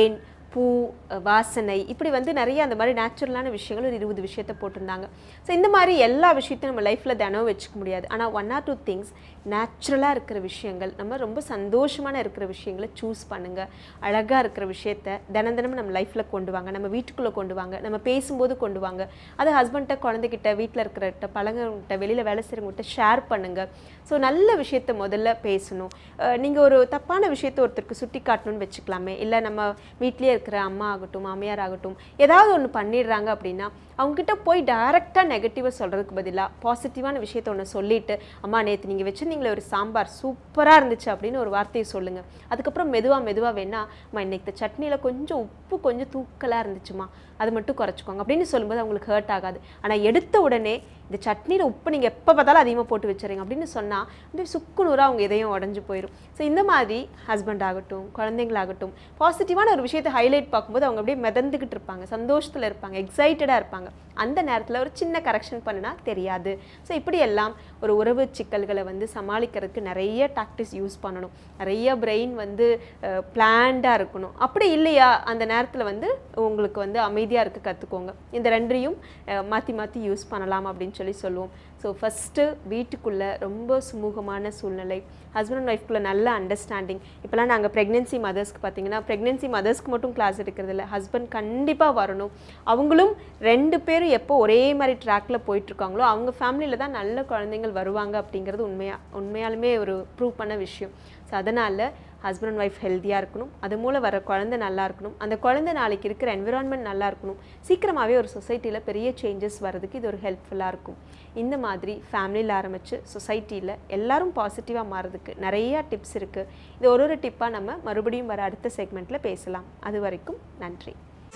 பூ அஹ், வாசனை இப்படி வந்து நிறைய அந்த மாதிரி நேச்சுரலான விஷயங்கள் ஒரு இருபது விஷயத்த போட்டிருந்தாங்க ஸோ இந்த மாதிரி எல்லா விஷயத்தையும் நம்ம லைஃப்பில் தினம் வச்சுக்க முடியாது ஆனால் ஒன் ஆர் டூ திங்ஸ் நேச்சுரலாக இருக்கிற விஷயங்கள் நம்ம ரொம்ப சந்தோஷமான இருக்கிற விஷயங்களை சூஸ் பண்ணுங்கள் அழகாக இருக்கிற விஷயத்த தினம் தினமும் நம்ம லைஃப்பில் கொண்டு வாங்க நம்ம வீட்டுக்குள்ளே கொண்டு வாங்க நம்ம பேசும்போது கொண்டு வாங்க அது ஹஸ்பண்ட்ட குழந்தைகிட்ட வீட்டில் இருக்கிற பழங்கள்கிட்ட வெளியில் வேலை செய்கிறவங்ககிட்ட ஷேர் பண்ணுங்கள் ஸோ நல்ல விஷயத்த முதல்ல பேசணும் நீங்கள் ஒரு தப்பான விஷயத்த ஒருத்தருக்கு சுட்டி காட்டணும்னு வச்சுக்கலாமே இல்லை நம்ம வீட்லேயே இருக்கிற அம்மா ஆகட்டும் மாமியார் ஆகட்டும் ஏதாவது ஒன்று பண்ணிடுறாங்க அப்படின்னா அவங்ககிட்ட போய் டைரெக்டாக நெகட்டிவாக சொல்கிறதுக்கு பதிலாக பாசிட்டிவான விஷயத்த ஒன்று சொல்லிட்டு அம்மா நேற்று நீங்கள் வச்சுருந்தீங்களே ஒரு சாம்பார் சூப்பராக இருந்துச்சு அப்படின்னு ஒரு வார்த்தையை சொல்லுங்கள் அதுக்கப்புறம் மெதுவாக மெதுவாக வேணா அம்மா இன்னைக்கு இந்த சட்னியில் கொஞ்சம் உப்பு கொஞ்சம் தூக்கலாக இருந்துச்சுமா அது மட்டும் குறைச்சிக்கோங்க அப்படின்னு சொல்லும்போது அவங்களுக்கு ஹர்ட் ஆகாது ஆனால் எடுத்த உடனே இந்த சட்னியில் உப்பு நீங்கள் எப்போ பார்த்தாலும் அதிகமாக போட்டு வச்சுறீங்க அப்படின்னு சொன்னால் அப்படியே சுக்குநூறாக அவங்க இதயம் உடஞ்சி போயிடும் ஸோ இந்த மாதிரி ஹஸ்பண்ட் ஆகட்டும் குழந்தைங்களாகட்டும் பாசிட்டிவான ஒரு விஷயத்தை ஹைலைட் பார்க்கும்போது அவங்க அப்படியே மிதந்துக்கிட்டு இருப்பாங்க சந்தோஷத்தில் இருப்பாங்க எக்ஸைட்டடாக இருப்பாங்க அந்த நேரத்தில் ஒரு சின்ன கரெக்ஷன் பண்ணினா தெரியாது ஸோ இப்படி எல்லாம் ஒரு உறவு சிக்கல்களை வந்து சமாளிக்கிறதுக்கு நிறைய டாக்டிஸ் யூஸ் பண்ணணும் நிறைய பிரெயின் வந்து பிளான்டாக இருக்கணும் அப்படி இல்லையா அந்த நேரத்தில் வந்து உங்களுக்கு வந்து அமைதியாக இருக்க கற்றுக்கோங்க இந்த ரெண்டையும் மாற்றி மாற்றி யூஸ் பண்ணலாம் அப்படின்னு சொல்லி சொல்லுவோம் ஸோ ஃபஸ்ட்டு வீட்டுக்குள்ளே ரொம்ப சுமூகமான சூழ்நிலை ஹஸ்பண்ட் அண்ட் ஒய்ஃப்குள்ளே நல்ல அண்டர்ஸ்டாண்டிங் இப்போலாம் நாங்கள் ப்ரெக்னென்சி மதர்ஸ்க்கு பார்த்தீங்கன்னா ப்ரெக்னென்சி மதர்ஸ்க்கு மட்டும் கிளாஸ் எடுக்கிறது இல்லை ஹஸ்பண்ட் கண்டிப்பாக வரணும் அவங்களும் ரெண்டு பேரும் எப்போ ஒரே மாதிரி ட்ராக்கில் போயிட்டுருக்காங்களோ அவங்க ஃபேமிலியில் தான் நல்ல குழந்தைங்கள் வருவாங்க அப்படிங்கிறது உண்மையா உண்மையாலுமே ஒரு ப்ரூவ் பண்ண விஷயம் ஸோ அதனால் ஹஸ்பண்ட் அண்ட் ஒய்ஃப் ஹெல்த்தியாக இருக்கணும் அது மூலம் வர குழந்தை நல்லா இருக்கணும் அந்த குழந்தை நாளைக்கு இருக்கிற என்விரான்மெண்ட் நல்லா இருக்கணும் சீக்கிரமாகவே ஒரு சொசைட்டியில் பெரிய சேஞ்சஸ் வர்றதுக்கு இது ஒரு ஹெல்ப்ஃபுல்லாக இருக்கும் இந்த மாதிரி ஃபேமிலியில் ஆரம்பித்து சொசைட்டியில் எல்லாரும் பாசிட்டிவாக மாறதுக்கு நிறைய டிப்ஸ் இருக்குது இது ஒரு ஒரு டிப்பாக நம்ம மறுபடியும் வர அடுத்த செக்மெண்ட்டில் பேசலாம் அது வரைக்கும் நன்றி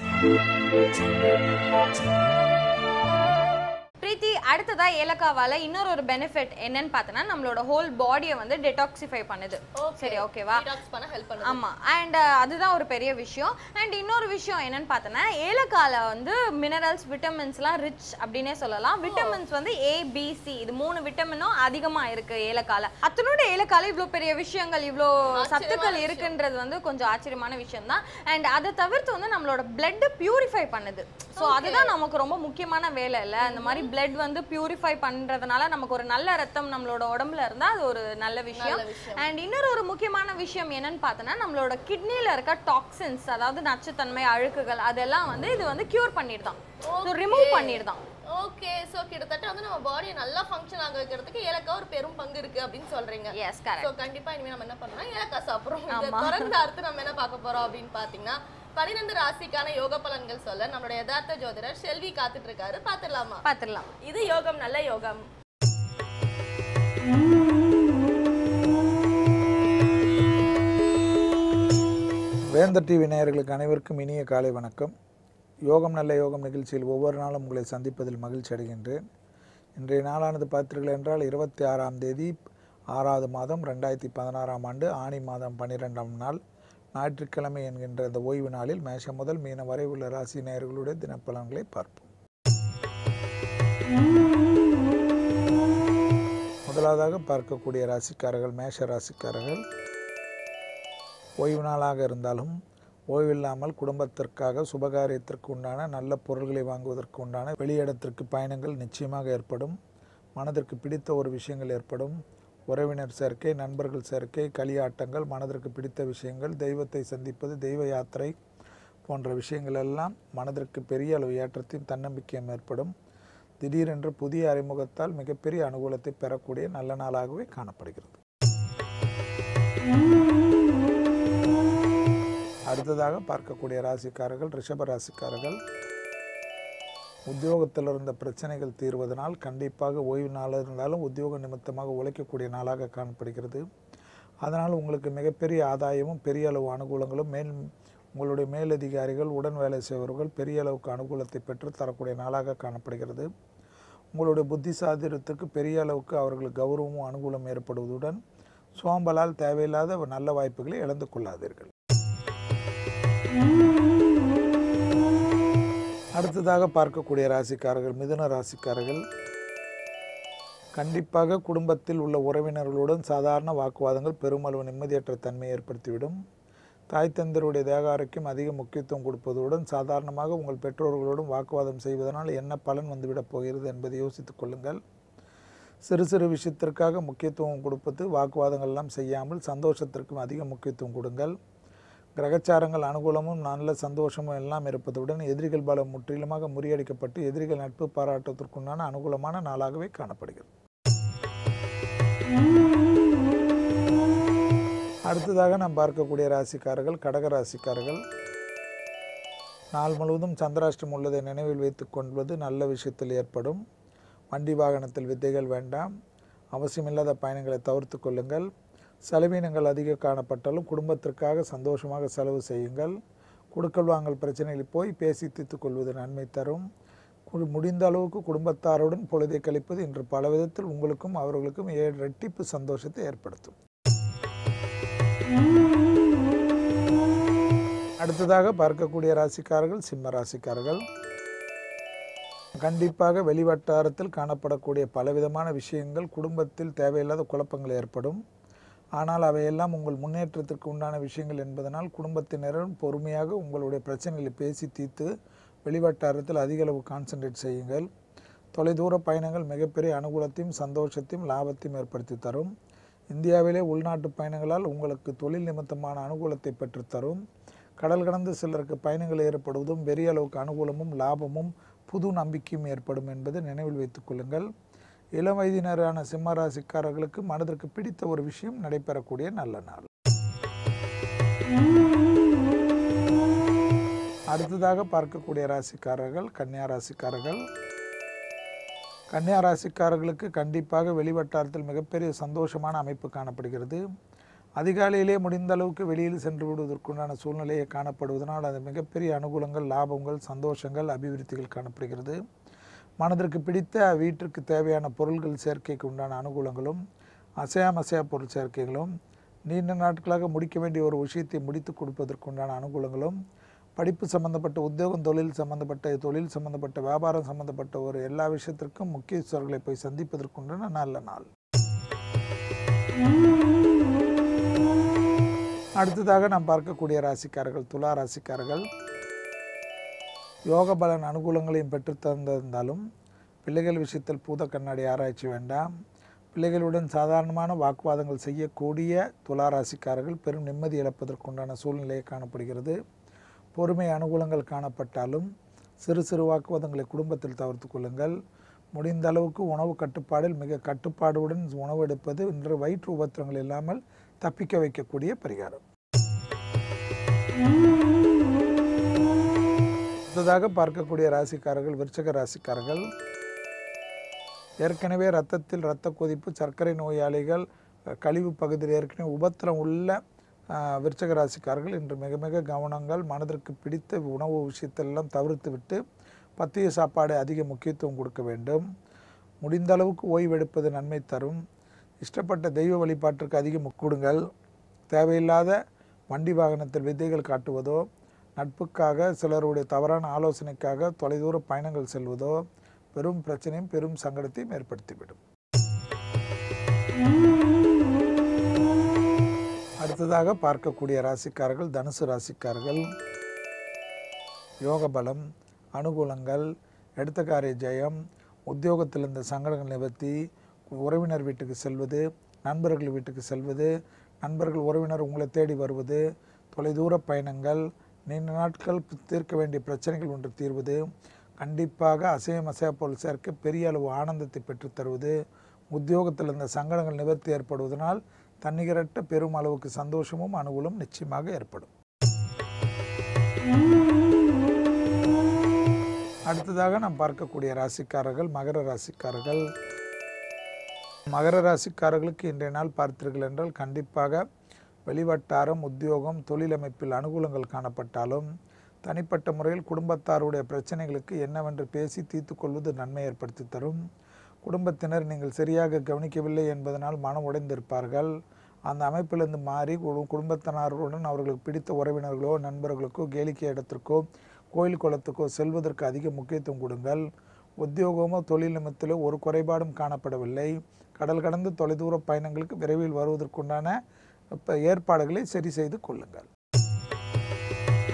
பிரீத்தி அடுத்ததா ஏலக்காவால இன்னொரு ஒரு பெனிஃபிட் என்னன்னு பார்த்தோன்னா நம்மளோட ஹோல் பாடியை வந்து டெடாக்சிஃபை பண்ணுது சரி ஓகேவா டீடாக்ஸ் பண்ண ஹெல்ப் பண்ணுது ஆமா அண்ட் அதுதான் ஒரு பெரிய விஷயம் அண்ட் இன்னொரு விஷயம் என்னன்னு பார்த்தோன்னா ஏலக்கால வந்து மினரல்ஸ் விட்டமின்ஸ்லாம் ரிச் அப்படின்னே சொல்லலாம் விட்டமின்ஸ் வந்து ஏ பி சி இது மூணு விட்டமினும் அதிகமா இருக்கு ஏலக்கால அத்தனோட ஏலக்கால இவ்வளோ பெரிய விஷயங்கள் இவ்வளோ சத்துக்கள் இருக்குன்றது வந்து கொஞ்சம் ஆச்சரியமான விஷயம் தான் அண்ட் அதை தவிர்த்து வந்து நம்மளோட பிளட் பியூரிஃபை பண்ணுது ஸோ அதுதான் நமக்கு ரொம்ப முக்கியமான வேலை இல்லை அந்த மாதிரி பிளட் வந்து பியூரிஃபை பண்றதுனால நமக்கு ஒரு நல்ல ரத்தம் நம்மளோட உடம்புல இருந்தா அது ஒரு நல்ல விஷயம் அண்ட் இன்னொரு ஒரு முக்கியமான விஷயம் என்னன்னு பார்த்தோன்னா நம்மளோட கிட்னில இருக்க டாக்ஸின்ஸ் அதாவது நச்சுத்தன்மை அழுக்குகள் அதெல்லாம் வந்து இது வந்து கியூர் பண்ணிடுதான் ரிமூவ் பண்ணிடுதான் ஓகே சோ கிட்டத்தட்ட வந்து நம்ம பாடியை நல்லா ஃபங்க்ஷன் ஆக வைக்கிறதுக்கு ஏலக்காய் ஒரு பெரும் பங்கு இருக்கு அப்படின்னு சொல்றீங்க எஸ் கரெக்ட் சோ கண்டிப்பா இனிமே நம்ம என்ன பண்ணோம்னா ஏலக்காய் சாப்பிடுறோம் இதை தொடர்ந்து அடுத்து நம்ம என்ன பார்க்க போறோம் அப்படின்னு பாத்தீங்கன்னா பன்னிரெண்டு ராசிக்கான யோக பலன்கள் சொல்ல நம்மளோட யதார்த்த ஜோதிடர் செல்வி காத்துட்டு இருக்காரு பாத்துடலாமா பார்த்துடலாம் இது யோகம் நல்ல யோகம் வேந்தர் டிவி நேயர்களுக்கு அனைவருக்கும் இனிய காலை வணக்கம் யோகம் நல்ல யோகம் நிகழ்ச்சியில் ஒவ்வொரு நாளும் உங்களை சந்திப்பதில் மகிழ்ச்சி அடைகின்றேன் இன்றைய நாளானது பார்த்தீர்கள் என்றால் இருபத்தி ஆறாம் தேதி ஆறாவது மாதம் ரெண்டாயிரத்தி பதினாறாம் ஆண்டு ஆணி மாதம் பன்னிரெண்டாம் நாள் ஞாயிற்றுக்கிழமை என்கின்ற இந்த ஓய்வு நாளில் மேஷம் முதல் மீன வரை உள்ள ராசி நேயர்களுடைய தினப்பலன்களை பார்ப்போம் முதலாவதாக பார்க்கக்கூடிய ராசிக்காரர்கள் மேஷ ராசிக்காரர்கள் ஓய்வு நாளாக இருந்தாலும் ஓய்வில்லாமல் குடும்பத்திற்காக சுபகாரியத்திற்கு உண்டான நல்ல பொருள்களை வாங்குவதற்கு உண்டான வெளியிடத்திற்கு பயணங்கள் நிச்சயமாக ஏற்படும் மனதிற்கு பிடித்த ஒரு விஷயங்கள் ஏற்படும் உறவினர் சேர்க்கை நண்பர்கள் சேர்க்கை களியாட்டங்கள் மனதிற்கு பிடித்த விஷயங்கள் தெய்வத்தை சந்திப்பது தெய்வ யாத்திரை போன்ற விஷயங்கள் எல்லாம் மனதிற்கு பெரிய அளவு ஏற்றத்தையும் தன்னம்பிக்கையும் ஏற்படும் திடீரென்று புதிய அறிமுகத்தால் மிகப்பெரிய அனுகூலத்தை பெறக்கூடிய நல்ல நாளாகவே காணப்படுகிறது அடுத்ததாக பார்க்கக்கூடிய ராசிக்காரர்கள் ரிஷப ராசிக்காரர்கள் உத்தியோகத்தில் இருந்த பிரச்சனைகள் தீர்வதனால் கண்டிப்பாக ஓய்வு நாளாக இருந்தாலும் உத்தியோக நிமித்தமாக உழைக்கக்கூடிய நாளாக காணப்படுகிறது அதனால் உங்களுக்கு மிகப்பெரிய ஆதாயமும் பெரிய அளவு அனுகூலங்களும் மேல் உங்களுடைய மேலதிகாரிகள் உடன் வேலை செய்பவர்கள் பெரிய அளவுக்கு அனுகூலத்தை பெற்று தரக்கூடிய நாளாக காணப்படுகிறது உங்களுடைய புத்தி சாதிரத்துக்கு பெரிய அளவுக்கு அவர்களுக்கு கௌரவமும் அனுகூலம் ஏற்படுவதுடன் சோம்பலால் தேவையில்லாத நல்ல வாய்ப்புகளை இழந்து கொள்ளாதீர்கள் அடுத்ததாக பார்க்கக்கூடிய ராசிக்காரர்கள் மிதுன ராசிக்காரர்கள் கண்டிப்பாக குடும்பத்தில் உள்ள உறவினர்களுடன் சாதாரண வாக்குவாதங்கள் பெருமளவு நிம்மதியற்ற தன்மை ஏற்படுத்திவிடும் தாய் தந்தருடைய தேக ஆரோக்கியம் அதிக முக்கியத்துவம் கொடுப்பதுடன் சாதாரணமாக உங்கள் பெற்றோர்களோடும் வாக்குவாதம் செய்வதனால் என்ன பலன் வந்துவிடப் போகிறது என்பதை யோசித்துக் கொள்ளுங்கள் சிறு சிறு விஷயத்திற்காக முக்கியத்துவம் கொடுப்பது வாக்குவாதங்கள் எல்லாம் செய்யாமல் சந்தோஷத்திற்கும் அதிக முக்கியத்துவம் கொடுங்கள் கிரகச்சாரங்கள் அனுகூலமும் நல்ல சந்தோஷமும் எல்லாம் இருப்பதுடன் எதிரிகள் பலம் முற்றிலுமாக முறியடிக்கப்பட்டு எதிரிகள் நட்பு பாராட்டத்திற்குண்டான அனுகூலமான நாளாகவே காணப்படுகிறது அடுத்ததாக நாம் பார்க்கக்கூடிய ராசிக்காரர்கள் கடக ராசிக்காரர்கள் நாள் முழுவதும் சந்திராஷ்டம் உள்ளதை நினைவில் வைத்துக் கொள்வது நல்ல விஷயத்தில் ஏற்படும் வண்டி வாகனத்தில் வித்தைகள் வேண்டாம் அவசியமில்லாத பயணங்களை தவிர்த்து கொள்ளுங்கள் செலவினங்கள் அதிக காணப்பட்டாலும் குடும்பத்திற்காக சந்தோஷமாக செலவு செய்யுங்கள் கொடுக்கல் வாங்கல் பிரச்சனைகளில் போய் பேசி தீர்த்துக் கொள்வது நன்மை தரும் கு- முடிந்த அளவுக்கு குடும்பத்தாருடன் பொழுதை கழிப்பது இன்று பல விதத்தில் உங்களுக்கும் அவர்களுக்கும் ஏழு ரெட்டிப்பு சந்தோஷத்தை ஏற்படுத்தும் அடுத்ததாக பார்க்கக்கூடிய ராசிக்காரர்கள் சிம்ம ராசிக்காரர்கள் கண்டிப்பாக வெளிவட்டாரத்தில் காணப்படக்கூடிய பலவிதமான விஷயங்கள் குடும்பத்தில் தேவையில்லாத குழப்பங்கள் ஏற்படும் ஆனால் அவையெல்லாம் உங்கள் முன்னேற்றத்திற்கு உண்டான விஷயங்கள் என்பதனால் குடும்பத்தினரும் பொறுமையாக உங்களுடைய பிரச்சனைகளை பேசி தீர்த்து வெளிவட்டாரத்தில் அதிக அளவு கான்சென்ட்ரேட் செய்யுங்கள் தொலைதூர பயணங்கள் மிகப்பெரிய அனுகூலத்தையும் சந்தோஷத்தையும் லாபத்தையும் ஏற்படுத்தி தரும் இந்தியாவிலே உள்நாட்டு பயணங்களால் உங்களுக்கு தொழில் நிமித்தமான அனுகூலத்தை பெற்றுத்தரும் கடல் கடந்து சிலருக்கு பயணங்கள் ஏற்படுவதும் பெரிய அளவுக்கு அனுகூலமும் லாபமும் புது நம்பிக்கையும் ஏற்படும் என்பதை நினைவில் வைத்துக் கொள்ளுங்கள் இளம் வயதினரான சிம்ம ராசிக்காரர்களுக்கு மனதிற்கு பிடித்த ஒரு விஷயம் நடைபெறக்கூடிய நல்ல நாள் அடுத்ததாக பார்க்கக்கூடிய ராசிக்காரர்கள் கன்னியா ராசிக்காரர்கள் கன்னியா ராசிக்காரர்களுக்கு கண்டிப்பாக வெளிவட்டாரத்தில் மிகப்பெரிய சந்தோஷமான அமைப்பு காணப்படுகிறது அதிகாலையிலே முடிந்த அளவுக்கு வெளியில் சென்று விடுவதற்குண்டான சூழ்நிலையை காணப்படுவதனால் அது மிகப்பெரிய அனுகூலங்கள் லாபங்கள் சந்தோஷங்கள் அபிவிருத்திகள் காணப்படுகிறது மனதிற்கு பிடித்த வீட்டிற்கு தேவையான பொருள்கள் சேர்க்கைக்கு உண்டான அனுகூலங்களும் அசையாமசையா பொருள் சேர்க்கைகளும் நீண்ட நாட்களாக முடிக்க வேண்டிய ஒரு விஷயத்தை முடித்து கொடுப்பதற்குண்டான அனுகூலங்களும் படிப்பு சம்பந்தப்பட்ட உத்தியோகம் தொழில் சம்பந்தப்பட்ட தொழில் சம்பந்தப்பட்ட வியாபாரம் சம்பந்தப்பட்ட ஒரு எல்லா விஷயத்திற்கும் முக்கியஸ்தர்களை போய் சந்திப்பதற்குண்டான நல்ல நாள் அடுத்ததாக நாம் பார்க்கக்கூடிய ராசிக்காரர்கள் துலா ராசிக்காரர்கள் யோக பலன் அனுகூலங்களையும் பெற்று தந்திருந்தாலும் பிள்ளைகள் விஷயத்தில் பூத கண்ணாடி ஆராய்ச்சி வேண்டாம் பிள்ளைகளுடன் சாதாரணமான வாக்குவாதங்கள் செய்யக்கூடிய துலா ராசிக்காரர்கள் பெரும் நிம்மதி இழப்பதற்குண்டான சூழ்நிலையை காணப்படுகிறது பொறுமை அனுகூலங்கள் காணப்பட்டாலும் சிறு சிறு வாக்குவாதங்களை குடும்பத்தில் தவிர்த்து கொள்ளுங்கள் முடிந்த அளவுக்கு உணவு கட்டுப்பாடில் மிக கட்டுப்பாடுடன் உணவு எடுப்பது இன்று வயிற்று உபத்திரங்கள் இல்லாமல் தப்பிக்க வைக்கக்கூடிய பரிகாரம் அடுத்ததாக பார்க்கக்கூடிய ராசிக்காரர்கள் விருச்சக ராசிக்காரர்கள் ஏற்கனவே ரத்தத்தில் இரத்த கொதிப்பு சர்க்கரை நோயாளிகள் அஹ், கழிவு பகுதியில் ஏற்கனவே உபத்திரம் உள்ள அஹ், விருச்சக ராசிக்காரர்கள் இன்று மிக மிக கவனங்கள் மனதிற்கு பிடித்த உணவு விஷயத்தெல்லாம் தவிர்த்து விட்டு பத்திய சாப்பாடு அதிக முக்கியத்துவம் கொடுக்க வேண்டும் முடிந்த அளவுக்கு ஓய்வெடுப்பது நன்மை தரும் இஷ்டப்பட்ட தெய்வ வழிபாட்டிற்கு அதிக முக் கொடுங்கள் தேவையில்லாத வண்டி வாகனத்தில் வித்தைகள் காட்டுவதோ நட்புக்காக சிலருடைய தவறான ஆலோசனைக்காக தொலைதூர பயணங்கள் செல்வதோ பெரும் பிரச்சனையும் பெரும் சங்கடத்தையும் ஏற்படுத்திவிடும் அடுத்ததாக பார்க்கக்கூடிய ராசிக்காரர்கள் தனுசு ராசிக்காரர்கள் யோக பலம் அனுகூலங்கள் எடுத்த காரிய ஜெயம் உத்தியோகத்தில் இருந்த சங்கடங்கள் நிவர்த்தி உறவினர் வீட்டுக்கு செல்வது நண்பர்கள் வீட்டுக்கு செல்வது நண்பர்கள் உறவினர் உங்களை தேடி வருவது தொலைதூர பயணங்கள் நீண்ட நாட்கள் தீர்க்க வேண்டிய பிரச்சனைகள் ஒன்று தீர்வது கண்டிப்பாக அசையம் அசையா பொருள் சேர்க்க பெரிய அளவு ஆனந்தத்தை பெற்றுத் தருவது உத்தியோகத்தில் இருந்த சங்கடங்கள் நிவர்த்தி ஏற்படுவதனால் தன்னிகரட்ட பெரும் அளவுக்கு சந்தோஷமும் அனுகூலம் நிச்சயமாக ஏற்படும் அடுத்ததாக நாம் பார்க்கக்கூடிய ராசிக்காரர்கள் மகர ராசிக்காரர்கள் மகர ராசிக்காரர்களுக்கு இன்றைய நாள் பார்த்தீர்கள் என்றால் கண்டிப்பாக வெளிவட்டாரம் உத்தியோகம் தொழிலமைப்பில் அனுகூலங்கள் காணப்பட்டாலும் தனிப்பட்ட முறையில் குடும்பத்தாருடைய பிரச்சனைகளுக்கு என்னவென்று பேசி தீர்த்து கொள்வது நன்மை ஏற்படுத்தி தரும் குடும்பத்தினர் நீங்கள் சரியாக கவனிக்கவில்லை என்பதனால் மனம் உடைந்திருப்பார்கள் அந்த அமைப்பிலிருந்து மாறி குடு- குடும்பத்தினருடன் அவர்களுக்கு பிடித்த உறவினர்களோ நண்பர்களுக்கோ கேளிக்கை இடத்திற்கோ கோயில் குளத்துக்கோ செல்வதற்கு அதிக முக்கியத்துவம் கொடுங்கள் உத்தியோகமோ தொழில் நிமித்திலோ ஒரு குறைபாடும் காணப்படவில்லை கடல் கடந்து தொலைதூர பயணங்களுக்கு விரைவில் வருவதற்குண்டான இப்ப ஏற்பாடுகளை சரி செய்து கொள்ளுங்கள்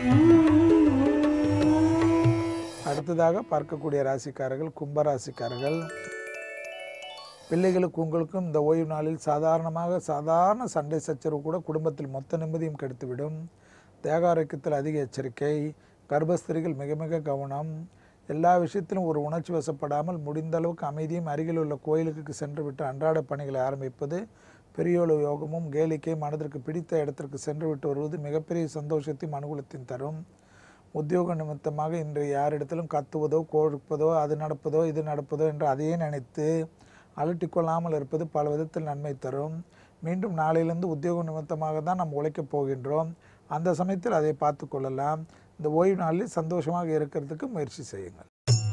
அடுத்ததாக பார்க்கக்கூடிய ராசிக்காரர்கள் கும்ப ராசிக்காரர்கள் பிள்ளைகளுக்கு உங்களுக்கும் இந்த ஓய்வு நாளில் சாதாரணமாக சாதாரண சண்டை சச்சரவு கூட குடும்பத்தில் மொத்த நிம்மதியும் கெடுத்துவிடும் தேக ஆரோக்கியத்தில் அதிக எச்சரிக்கை கர்ப்பஸ்திரிகள் மிக மிக கவனம் எல்லா விஷயத்திலும் ஒரு உணர்ச்சி வசப்படாமல் முடிந்த அளவுக்கு அமைதியும் அருகில் உள்ள கோயிலுக்கு சென்று விட்டு அன்றாட பணிகளை ஆரம்பிப்பது பெரியோல யோகமும் கேளிக்கை மனதிற்கு பிடித்த இடத்திற்கு சென்று விட்டு வருவது மிகப்பெரிய சந்தோஷத்தையும் அனுகூலத்தையும் தரும் உத்தியோக நிமித்தமாக இன்று யாரிடத்திலும் கத்துவதோ கொடுப்பதோ அது நடப்பதோ இது நடப்பதோ என்று அதையே நினைத்து அலட்டிக்கொள்ளாமல் இருப்பது பல விதத்தில் நன்மை தரும் மீண்டும் நாளையிலிருந்து உத்தியோக நிமித்தமாக தான் நாம் உழைக்கப் போகின்றோம் அந்த சமயத்தில் அதை பார்த்து கொள்ளலாம் இந்த ஓய்வு நாளில் சந்தோஷமாக இருக்கிறதுக்கு முயற்சி செய்யுங்கள்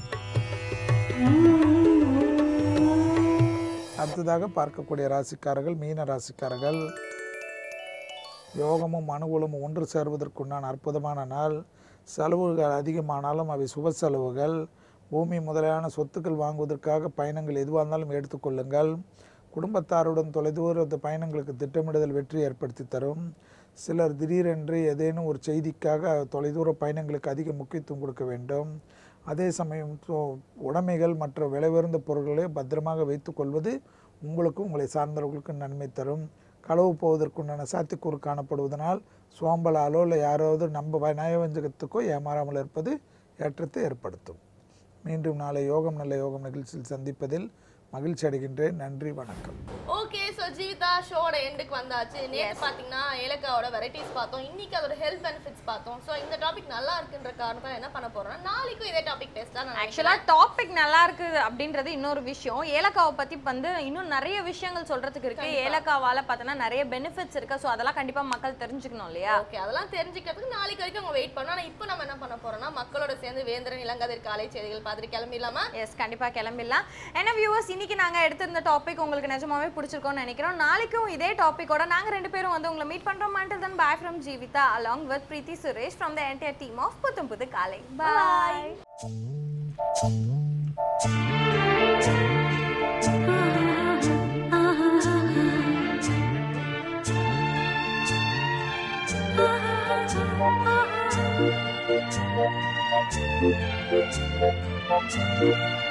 அடுத்ததாக பார்க்கக்கூடிய ராசிக்காரர்கள் மீன ராசிக்காரர்கள் யோகமும் அனுகூலமும் ஒன்று சேர்வதற்குண்டான அற்புதமான நாள் செலவுகள் அதிகமானாலும் அவை சுப செலவுகள் பூமி முதலான சொத்துக்கள் வாங்குவதற்காக பயணங்கள் எதுவாக இருந்தாலும் எடுத்துக்கொள்ளுங்கள் குடும்பத்தாருடன் தொலைதூர பயணங்களுக்கு திட்டமிடுதல் வெற்றி ஏற்படுத்தி தரும் சிலர் திடீரென்று ஏதேனும் ஒரு செய்திக்காக தொலைதூர பயணங்களுக்கு அதிக முக்கியத்துவம் கொடுக்க வேண்டும் அதே சமயம் சோ- உடைமைகள் மற்ற விலை உயர்ந்த பொருட்களை பத்திரமாக வைத்துக்கொள்வது உங்களுக்கும் உங்களை சார்ந்தவர்களுக்கும் நன்மை தரும் களவு போவதற்குண்டான சாத்தியக்கூறு காணப்படுவதனால் சோம்பலாலோ இல்லை யாராவது நம்ம நயவஞ்சகத்துக்கோ ஏமாறாமல் இருப்பது ஏற்றத்தை ஏற்படுத்தும் மீண்டும் நாளை யோகம் நல்ல யோகம் நிகழ்ச்சியில் சந்திப்பதில் மகிழ்ச்சி அடைகின்றேன் நன்றி வணக்கம் ஓகே ஸோ ஜீவிதா ஷோட எண்டுக்கு வந்தாச்சு நேற்று பார்த்தீங்கன்னா ஏலக்காவோட வெரைட்டிஸ் பார்த்தோம் இன்னைக்கு அதோட ஹெல்த் பெனிஃபிட்ஸ் பார்த்தோம் ஸோ இந்த டாபிக் நல்லா இருக்குன்ற காரணத்தால் என்ன பண்ண போறோம்னா நாளைக்கும் இதே டாபிக் டெஸ்ட் தான் ஆக்சுவலா டாபிக் நல்லா இருக்கு அப்படின்றது இன்னொரு விஷயம் ஏலக்காவை பத்தி வந்து இன்னும் நிறைய விஷயங்கள் சொல்றதுக்கு இருக்கு ஏலக்காவால பார்த்தோன்னா நிறைய பெனிஃபிட்ஸ் இருக்கு ஸோ அதெல்லாம் கண்டிப்பா மக்கள் தெரிஞ்சுக்கணும் இல்லையா ஓகே அதெல்லாம் தெரிஞ்சுக்கிறதுக்கு நாளைக்கு வரைக்கும் அவங்க வெயிட் பண்ணோம் ஆனால் இப்போ நம்ம என்ன பண்ண போறோம்னா மக்களோட சேர்ந்து வேந்திரன் இளங்கதிர் காலை செய்திகள் பார்த்துட்டு கிளம்பிடலாமா எஸ் கண்டிப்பா கிளம்பிடலாம் ஏன்னா வியூவர்ஸ் இன்னைக்கு நாங்க எடுத்திருந்த டாபிக் உங்களுக்கு நிஜமாவே பிடிச்சிருக்கோம்னு நினைக்கிறோம் நாளைக்கும் இதே டாபிக்கோட நாங்க ரெண்டு பேரும் வந்து உங்களை மீட் பண்றோம் until then bye from Jeevitha along with Preethi Suresh from the entire team of புத்தம் புது காலை பாய்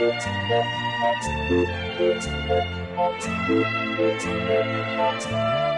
Thank you.